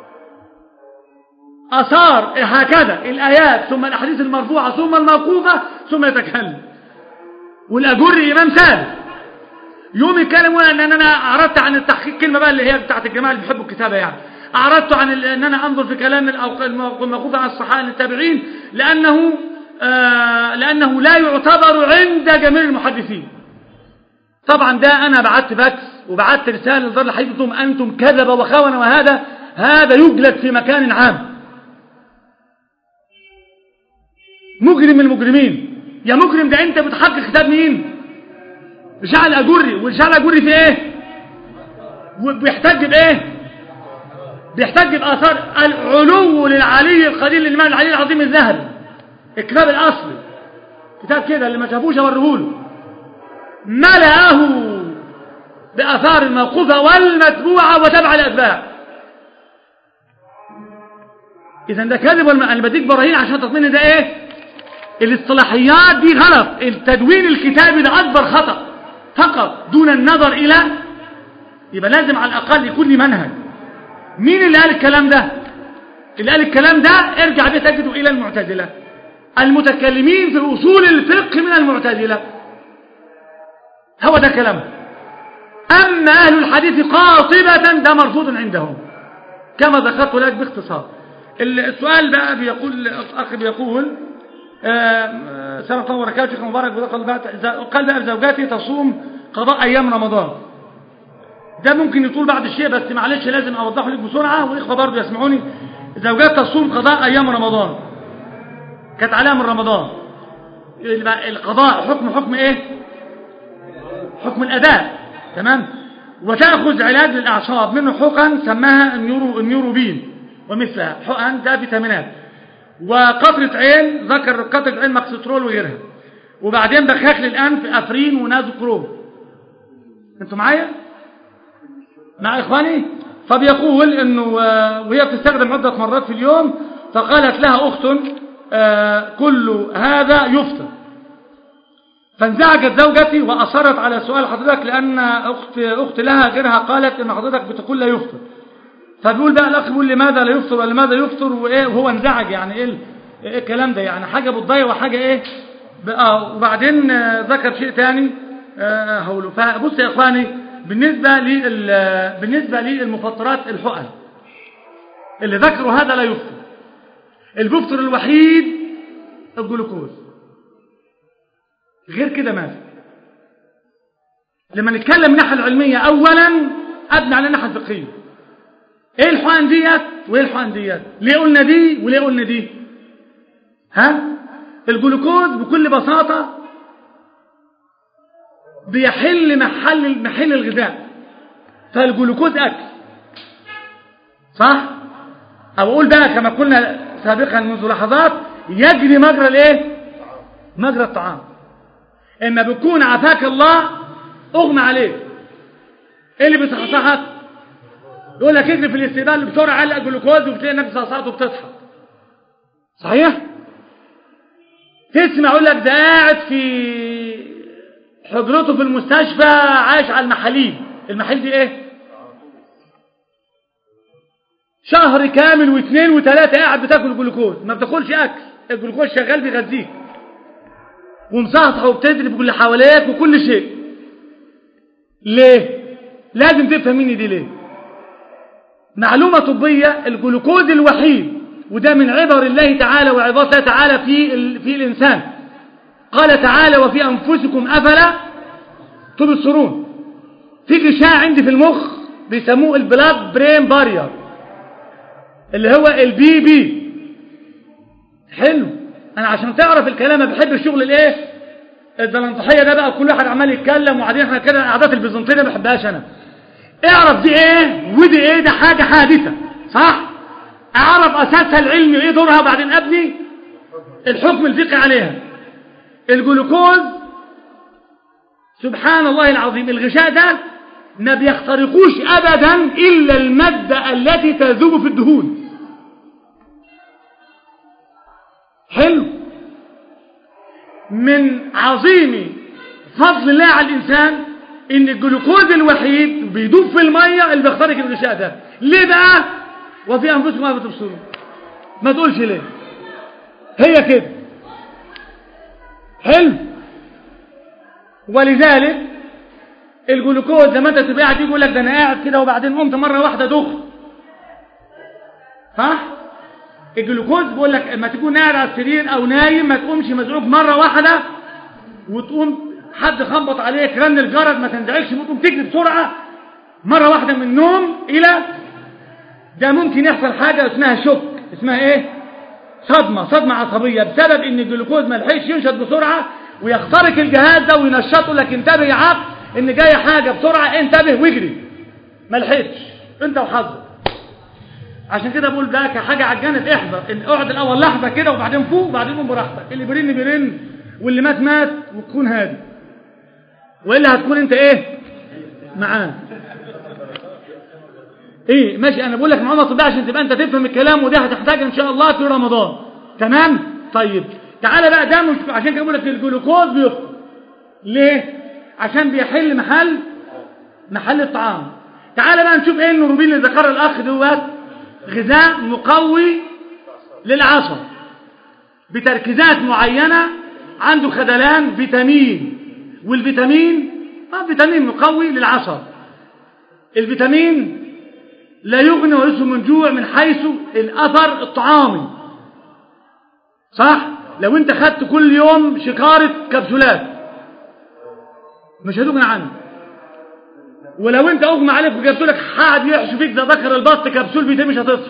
Speaker 1: اثار هكذا الايات ثم الاحاديث المرفوعه ثم الموقوفه ثم يتكلم والاجري امام ثالث يوم يتكلموا ان انا اعرضت عن التحقيق كلمه بقى اللي هي بتاعت الجماعه اللي بيحبوا الكتابه يعني اعرضت عن ال- ان انا انظر في كلام الأوق- الموقوف عن الصحابه التابعين لانه آه لانه لا يعتبر عند جميع المحدثين طبعا ده انا بعت فاكس وبعت رساله لدار الحديث قلت لهم انتم كذب وخونه وهذا هذا يجلد في مكان عام مجرم من المجرمين يا مجرم ده انت بتحقق كتاب مين شعل الاجري والشعل الاجري في ايه وبيحتج بايه بيحتج باثار العلو للعلي القدير للامام العلي العظيم الذهبي الكتاب الاصلي كتاب كده اللي ما شافوش اوريهوله ملأه باثار الموقوفه والمتبوعه وتبع الاتباع اذا ده كذب ولا انا بديك براهين عشان تطمئن ده ايه الاصطلاحيات دي غلط التدوين الكتابي ده اكبر خطأ فقط دون النظر الى يبقى لازم على الاقل يكون لي منهج مين اللي قال الكلام ده اللي قال الكلام ده ارجع بيه تجده الى المعتزله المتكلمين في اصول الفقه من المعتزله هو ده كلامه اما اهل الحديث قاطبه ده مرفوض عندهم كما ذكرت لك باختصار السؤال بقى بيقول الأخ بيقول آه، سنة الله وبركاته شيخ مبارك قال بقى قال بقى زوجاتي تصوم قضاء أيام رمضان ده ممكن يطول بعد الشيء بس معلش لازم أوضحه لك بسرعة والإخوة برضه يسمعوني زوجات تصوم قضاء أيام رمضان كانت عليها من رمضان يبقى القضاء حكم حكم إيه حكم الأداء تمام وتأخذ علاج للأعصاب منه حقن سماها النيورو النيوروبين ومثلها حقن ده فيتامينات وقطرة عين ذكر قطرة عين ماكسترول وغيرها وبعدين بخاخ للأنف أفرين ونازوكروم انتوا معايا مع إخواني فبيقول انه آه، وهي بتستخدم عدة مرات في اليوم فقالت لها أخت آه، كل هذا يفطر فانزعجت زوجتي وأصرت على سؤال حضرتك لأن أخت, أخت لها غيرها قالت إن حضرتك بتقول لا يفطر فبيقول بقى الأخ بيقول لماذا لا يفطر ولماذا يفطر وإيه وهو انزعج يعني إيه, ال- إيه الكلام ده يعني حاجة بتضيع وحاجة إيه بقى وبعدين آه، ذكر شيء تاني آه، هقوله فبص يا إخواني بالنسبة لل بالنسبة للمفطرات الحقن اللي ذكروا هذا لا يفطر المفطر الوحيد الجلوكوز غير كده ما في لما نتكلم من الناحيه العلميه اولا ابني على الناحيه الفقهيه ايه الحقن ديت وايه الحقن ديت ليه قلنا دي وليه قلنا دي ها الجلوكوز بكل بساطه بيحل محل محل الغذاء فالجلوكوز اكل صح او اقول بقى كما قلنا سابقا منذ لحظات يجري مجرى الايه مجرى الطعام اما بيكون عافاك الله اغمى عليك ايه اللي بيصحصحك يقول لك اجري في الاستقبال بسرعه علق جلوكوز وبتلاقي نفسك صحصحت وبتضحك صحيح تسمع يقول لك ده قاعد في حجرته في المستشفى عايش على المحاليل المحاليل دي ايه شهر كامل واثنين وثلاثة قاعد بتاكل جلوكوز ما بتاكلش اكل الجلوكوز شغال بيغذيك ومصحصح وبتدري باللي حواليك وكل شيء ليه لازم تفهميني دي ليه معلومة طبية الجلوكوز الوحيد وده من عبر الله تعالى وعباد الله تعالى في ال... في الإنسان قال تعالى وفي أنفسكم أفلا تبصرون في غشاء عندي في المخ بيسموه البلاد برين بارير اللي هو البي بي حلو انا عشان تعرف الكلام ما بحب الشغل الايه الزلنطحيه ده بقى كل واحد عمال يتكلم وبعدين احنا كده العادات البيزنطيه ما بحبهاش انا اعرف دي ايه ودي ايه ده حاجه حادثه صح اعرف اساسها العلمي وايه دورها وبعدين ابني الحكم الفقهي عليها الجلوكوز سبحان الله العظيم الغشاء ده ما بيخترقوش ابدا الا الماده التي تذوب في الدهون حلو من عظيم فضل الله على الإنسان إن الجلوكوز الوحيد بيدوب في المية اللي بيخترق الغشاء ده ليه بقى وفي أنفسكم ما بتبصرون ما تقولش ليه هي كده حلو ولذلك الجلوكوز لما انت تبقى قاعد يقول لك ده انا قاعد كده وبعدين قمت مره واحده دخت صح الجلوكوز بيقول لك لما تكون قاعد على السرير او نايم ما تقومش مزعوج مره واحده وتقوم حد خبط عليك رن الجرس ما تنزعجش تقوم تجري بسرعه مره واحده من النوم الى ده ممكن يحصل حاجه اسمها شوك اسمها ايه صدمه صدمه عصبيه بسبب ان الجلوكوز ما لحقش ينشط بسرعه ويخترق الجهاز ده وينشطه لك انتبه يا عبد ان جايه حاجه بسرعه انتبه واجري ما لحقتش انت وحظك عشان كده بقول ده كحاجة على الجانب احذر ان اقعد الاول لحظة كده وبعدين فوق وبعدين قوم براحتك اللي بيرن بيرن واللي مات مات وتكون هادي والا هتكون انت ايه معاه ايه ماشي انا بقول لك معلومه طبيه عشان تبقى انت تفهم الكلام وده هتحتاج ان شاء الله في رمضان تمام طيب تعالى بقى ده مش عشان كده بقول لك الجلوكوز بيفقد ليه عشان بيحل محل محل الطعام تعالى بقى نشوف ايه النوروبين اللي ذكرها الاخ دوت غذاء مقوي للعصب بتركيزات معينة عنده خدلان فيتامين والفيتامين اه فيتامين مقوي للعصب الفيتامين لا يغني ويسهم من جوع من حيث الأثر الطعامي صح لو انت خدت كل يوم شكارة كبسولات مش هتغني عنه ولو انت اغمى عليك وكبسولك حاد يحشو فيك ده ذكر البط كبسول بيتي مش هتصفى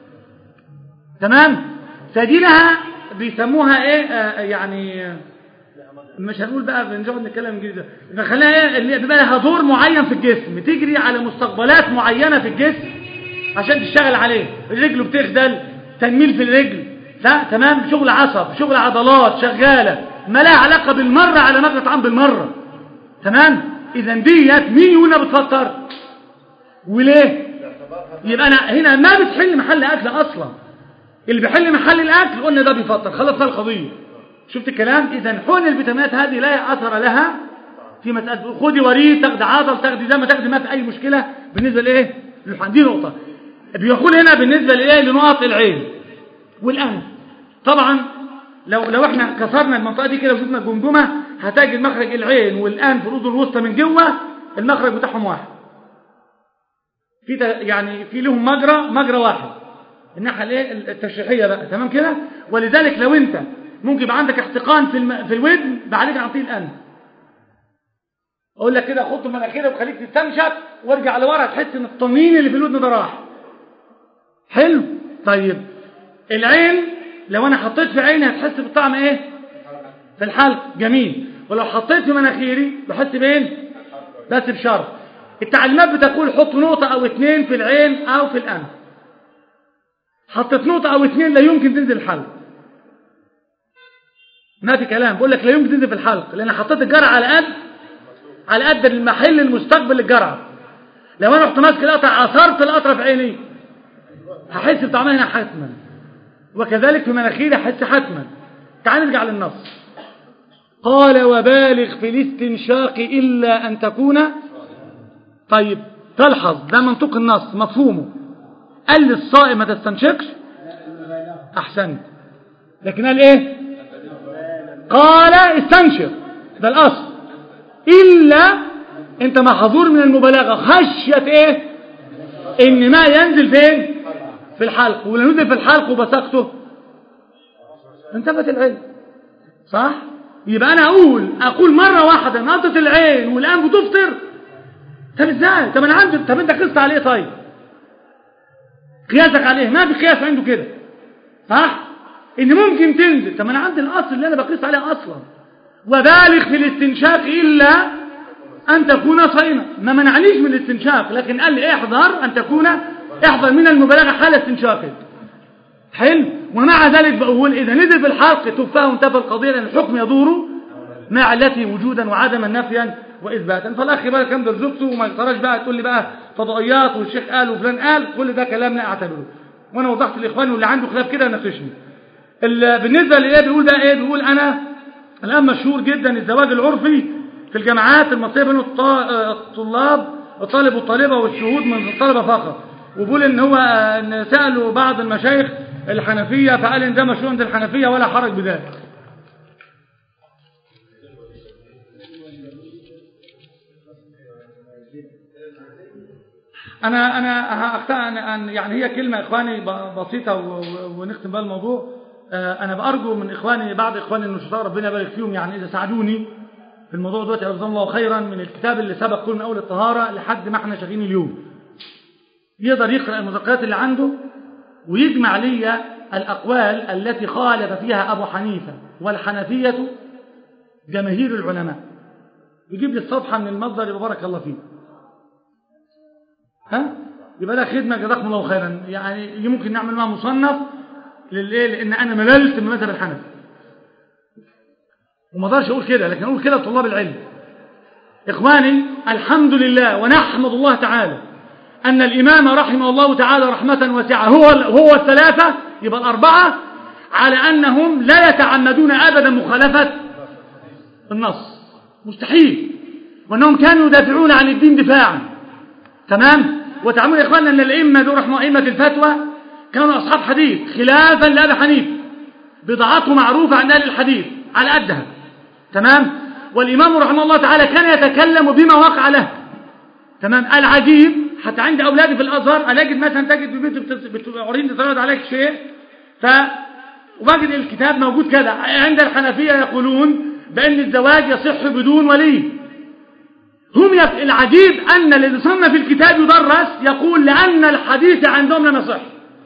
Speaker 1: تمام فدي لها بيسموها ايه آه يعني مش هنقول بقى بنقعد نتكلم انجليزي خليها ايه اللي بيبقى لها دور معين في الجسم تجري على مستقبلات معينه في الجسم عشان تشتغل عليه رجله بتخدل تنميل في الرجل لا تمام شغل عصب شغل عضلات شغاله ما لها علاقه بالمره على مجرى طعام بالمره تمام اذا ديت مين هنا بتفطر وليه يبقى انا هنا ما بتحل محل اكل اصلا اللي بيحل محل الاكل قلنا ده بيفطر خلاص القضيه شفت الكلام اذا حقن الفيتامينات هذه لا اثر لها في مساله خدي وريد تاخدي عضل تاخدي دم تاخدي ما في اي مشكله بالنسبه لايه للحقن. دي نقطه بيقول هنا بالنسبه لايه لنقط العين والانف طبعا لو لو احنا كسرنا المنطقه دي كده وشفنا الجمجمه هتجد مخرج العين والانف والاذن الوسطى من جوه المخرج بتاعهم واحد في يعني في لهم مجرى مجرى واحد الناحيه الايه التشريحيه بقى تمام كده ولذلك لو انت ممكن يبقى عندك احتقان في الم... في الودن بعالج عن طريق الانف اقول لك كده خد مناخيرك وخليك تستنشق وارجع لورا تحس ان الطنين اللي في الودن ده راح حلو طيب العين لو انا حطيت في عيني هتحس بالطعم ايه في الحلق جميل ولو حطيت في مناخيري بحس بايه بس بشرط التعليمات بتقول حط نقطة او اتنين في العين او في الانف حطيت نقطة او اتنين لا يمكن تنزل الحلق ما في كلام بقول لك لا يمكن تنزل في الحلق لان حطيت الجرعة على قد على قد المحل المستقبل للجرعة لو انا رحت ماسك القطع عصرت القطرة في عيني هحس بطعمها هنا حتما وكذلك في مناخيري هحس حتما تعال نرجع للنص قال وبالغ في الاستنشاق إلا أن تكون طيب تلحظ ده منطق النص مفهومه قال للصائم ما تستنشقش أحسنت لكن قال إيه قال استنشق ده الأصل إلا أنت محظور من المبالغة خشية إيه إن ما ينزل فين في الحلق ولو نزل في الحلق وبسقته انتفت العين صح يبقى انا اقول اقول مره واحده نقطه العين والانف تفطر طب ازاي طب انا عندي طب انت قست عليه طيب قياسك عليه ما في قياس عنده كده صح ان ممكن تنزل طب انا عندي الاصل اللي انا بقيس عليه اصلا وبالغ في الاستنشاق الا ان تكون صينا ما منعنيش من الاستنشاق لكن قال لي احذر ان تكون احذر من المبالغه حال استنشاقك حلو ومع ذلك بقول إذا نزل في الحلق تفاه وانتفى القضية لأن الحكم يدور مع علته وجودا وعدما نفيا وإثباتا فالأخ بقى كان درزقته وما يقتراش بقى تقول لي بقى فضائيات والشيخ قال وفلان قال كل ده كلام لا أعتبره وأنا وضحت لإخواني واللي عنده خلاف كده ناقشني بالنسبة لإيه بيقول بقى إيه بيقول أنا الآن مشهور جدا الزواج العرفي في الجامعات المصرية بين الطلاب الطالب والطالبة والشهود من الطلبة فقط وبيقول ان هو ان سالوا بعض المشايخ الحنفيه فقال ان ده مشروع عند الحنفيه ولا حرج بذلك انا انا اختار ان يعني هي كلمه اخواني بسيطه ونختم بها الموضوع انا بارجو من اخواني بعض اخواني النشطاء ربنا يبارك فيهم يعني اذا ساعدوني في الموضوع دوت جزاهم الله خيرا من الكتاب اللي سبق كل من اول الطهاره لحد ما احنا شغالين اليوم يقدر يقرأ المذكرات اللي عنده ويجمع لي الأقوال التي خالف فيها أبو حنيفة والحنفية جماهير العلماء يجيب لي الصفحة من المصدر يبقى بارك الله فيه ها يبقى ده خدمة جزاكم الله خيرا يعني ممكن نعمل معها مصنف للايه لان انا مللت من مذهب الحنفي وما اقدرش اقول كده لكن اقول كده لطلاب العلم اخواني الحمد لله ونحمد الله تعالى أن الإمام رحمه الله تعالى رحمة واسعة هو هو الثلاثة يبقى الأربعة على أنهم لا يتعمدون أبدا مخالفة النص مستحيل وأنهم كانوا يدافعون عن الدين دفاعا تمام وتعلمون يا إخواننا أن الأئمة دول رحمه أئمة الفتوى كانوا أصحاب حديث خلافا لأبي حنيفة بضاعته معروفة عن أهل الحديث على قدها تمام والإمام رحمه الله تعالى كان يتكلم بما وقع له تمام العجيب حتى عند أولادي في الأزهر ألاقي مثلا تجد في بيت بتعرين تترد عليك شيء ف وبجد الكتاب موجود كذا عند الحنفية يقولون بأن الزواج يصح بدون ولي هم يف... العجيب أن الذي صنف الكتاب يدرس يقول لأن الحديث عندهم لم يصح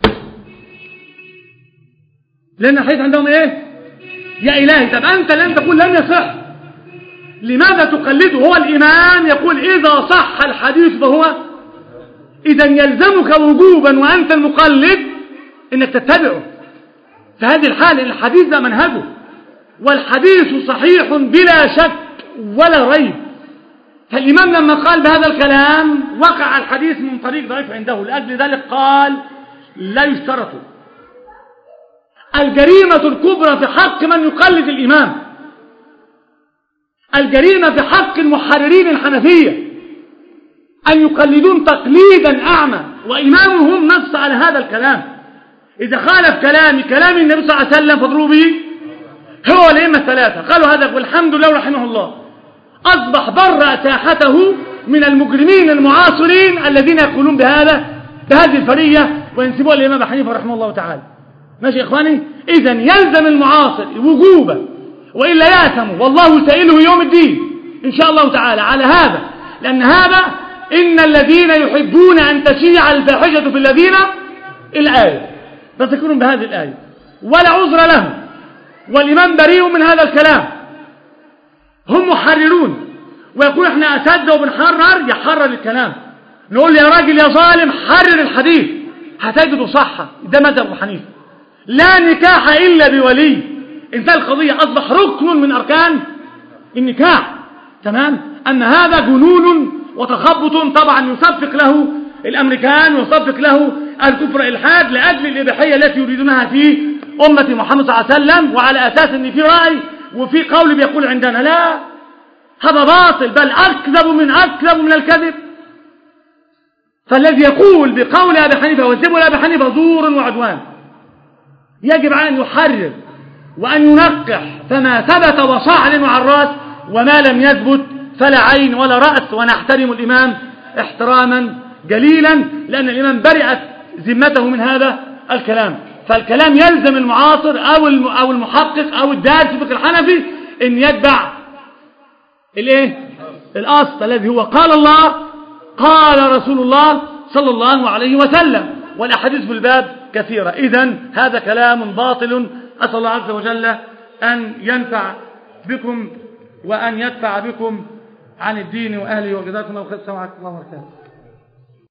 Speaker 1: لأن الحديث عندهم إيه يا إلهي طب أنت لم تقول لم يصح لماذا تقلده هو الإمام يقول إذا صح الحديث فهو إذا يلزمك وجوبا وأنت المقلد إنك تتبعه في هذه الحالة الحديث ده منهجه والحديث صحيح بلا شك ولا ريب فالإمام لما قال بهذا الكلام وقع الحديث من طريق ضعيف عنده لأجل ذلك قال لا يشترط الجريمة الكبرى في حق من يقلد الإمام الجريمة في حق المحررين الحنفية أن يقلدون تقليدا أعمى وإمامهم نص على هذا الكلام إذا خالف كلامي كلام النبي صلى الله عليه وسلم فاضربوا به هو الأئمة الثلاثة قالوا هذا والحمد لله رحمه الله أصبح برأ ساحته من المجرمين المعاصرين الذين يقولون بهذا بهذه الفرية وينسبوها للإمام حنيفة رحمه الله تعالى ماشي يا إخواني إذا يلزم المعاصر وجوبا وإلا يأثم والله سائله يوم الدين إن شاء الله تعالى على هذا لأن هذا إن الذين يحبون أن تشيع الفاحشة في الذين الآية فتكون بهذه الآية ولا عذر لهم والإمام بريء من هذا الكلام هم محررون ويقول احنا أساتذة وبنحرر يحرر الكلام نقول يا راجل يا ظالم حرر الحديث هتجده صحة ده مذهب أبو حنيفة لا نكاح إلا بولي انتهى القضية أصبح ركن من أركان النكاح تمام أن هذا جنون وتخبط طبعا يصفق له الأمريكان ويصفق له الكفر الحاد لأجل الإباحية التي يريدونها في أمة محمد صلى الله عليه وسلم وعلى أساس أن في رأي وفي قول بيقول عندنا لا هذا باطل بل أكذب من أكذب من الكذب فالذي يقول بقول أبي حنيفة ويسيب أبي حنيفة زور وعدوان يجب أن يحرر وأن ينقح فما ثبت وصاع مع الرأس وما لم يثبت فلا عين ولا رأس ونحترم الإمام احتراما جليلا لأن الإمام برئت ذمته من هذا الكلام فالكلام يلزم المعاصر أو أو المحقق أو الدارس في فقه الحنفي أن يتبع الايه الأصل الذي هو قال الله قال رسول الله صلى الله عليه وسلم والأحاديث في الباب كثيرة إذا هذا كلام باطل أسأل الله عز وجل أن ينفع بكم وأن يدفع بكم عن الدين وأهله وجزاكم الله خير السلام عليكم ورحمة الله وبركاته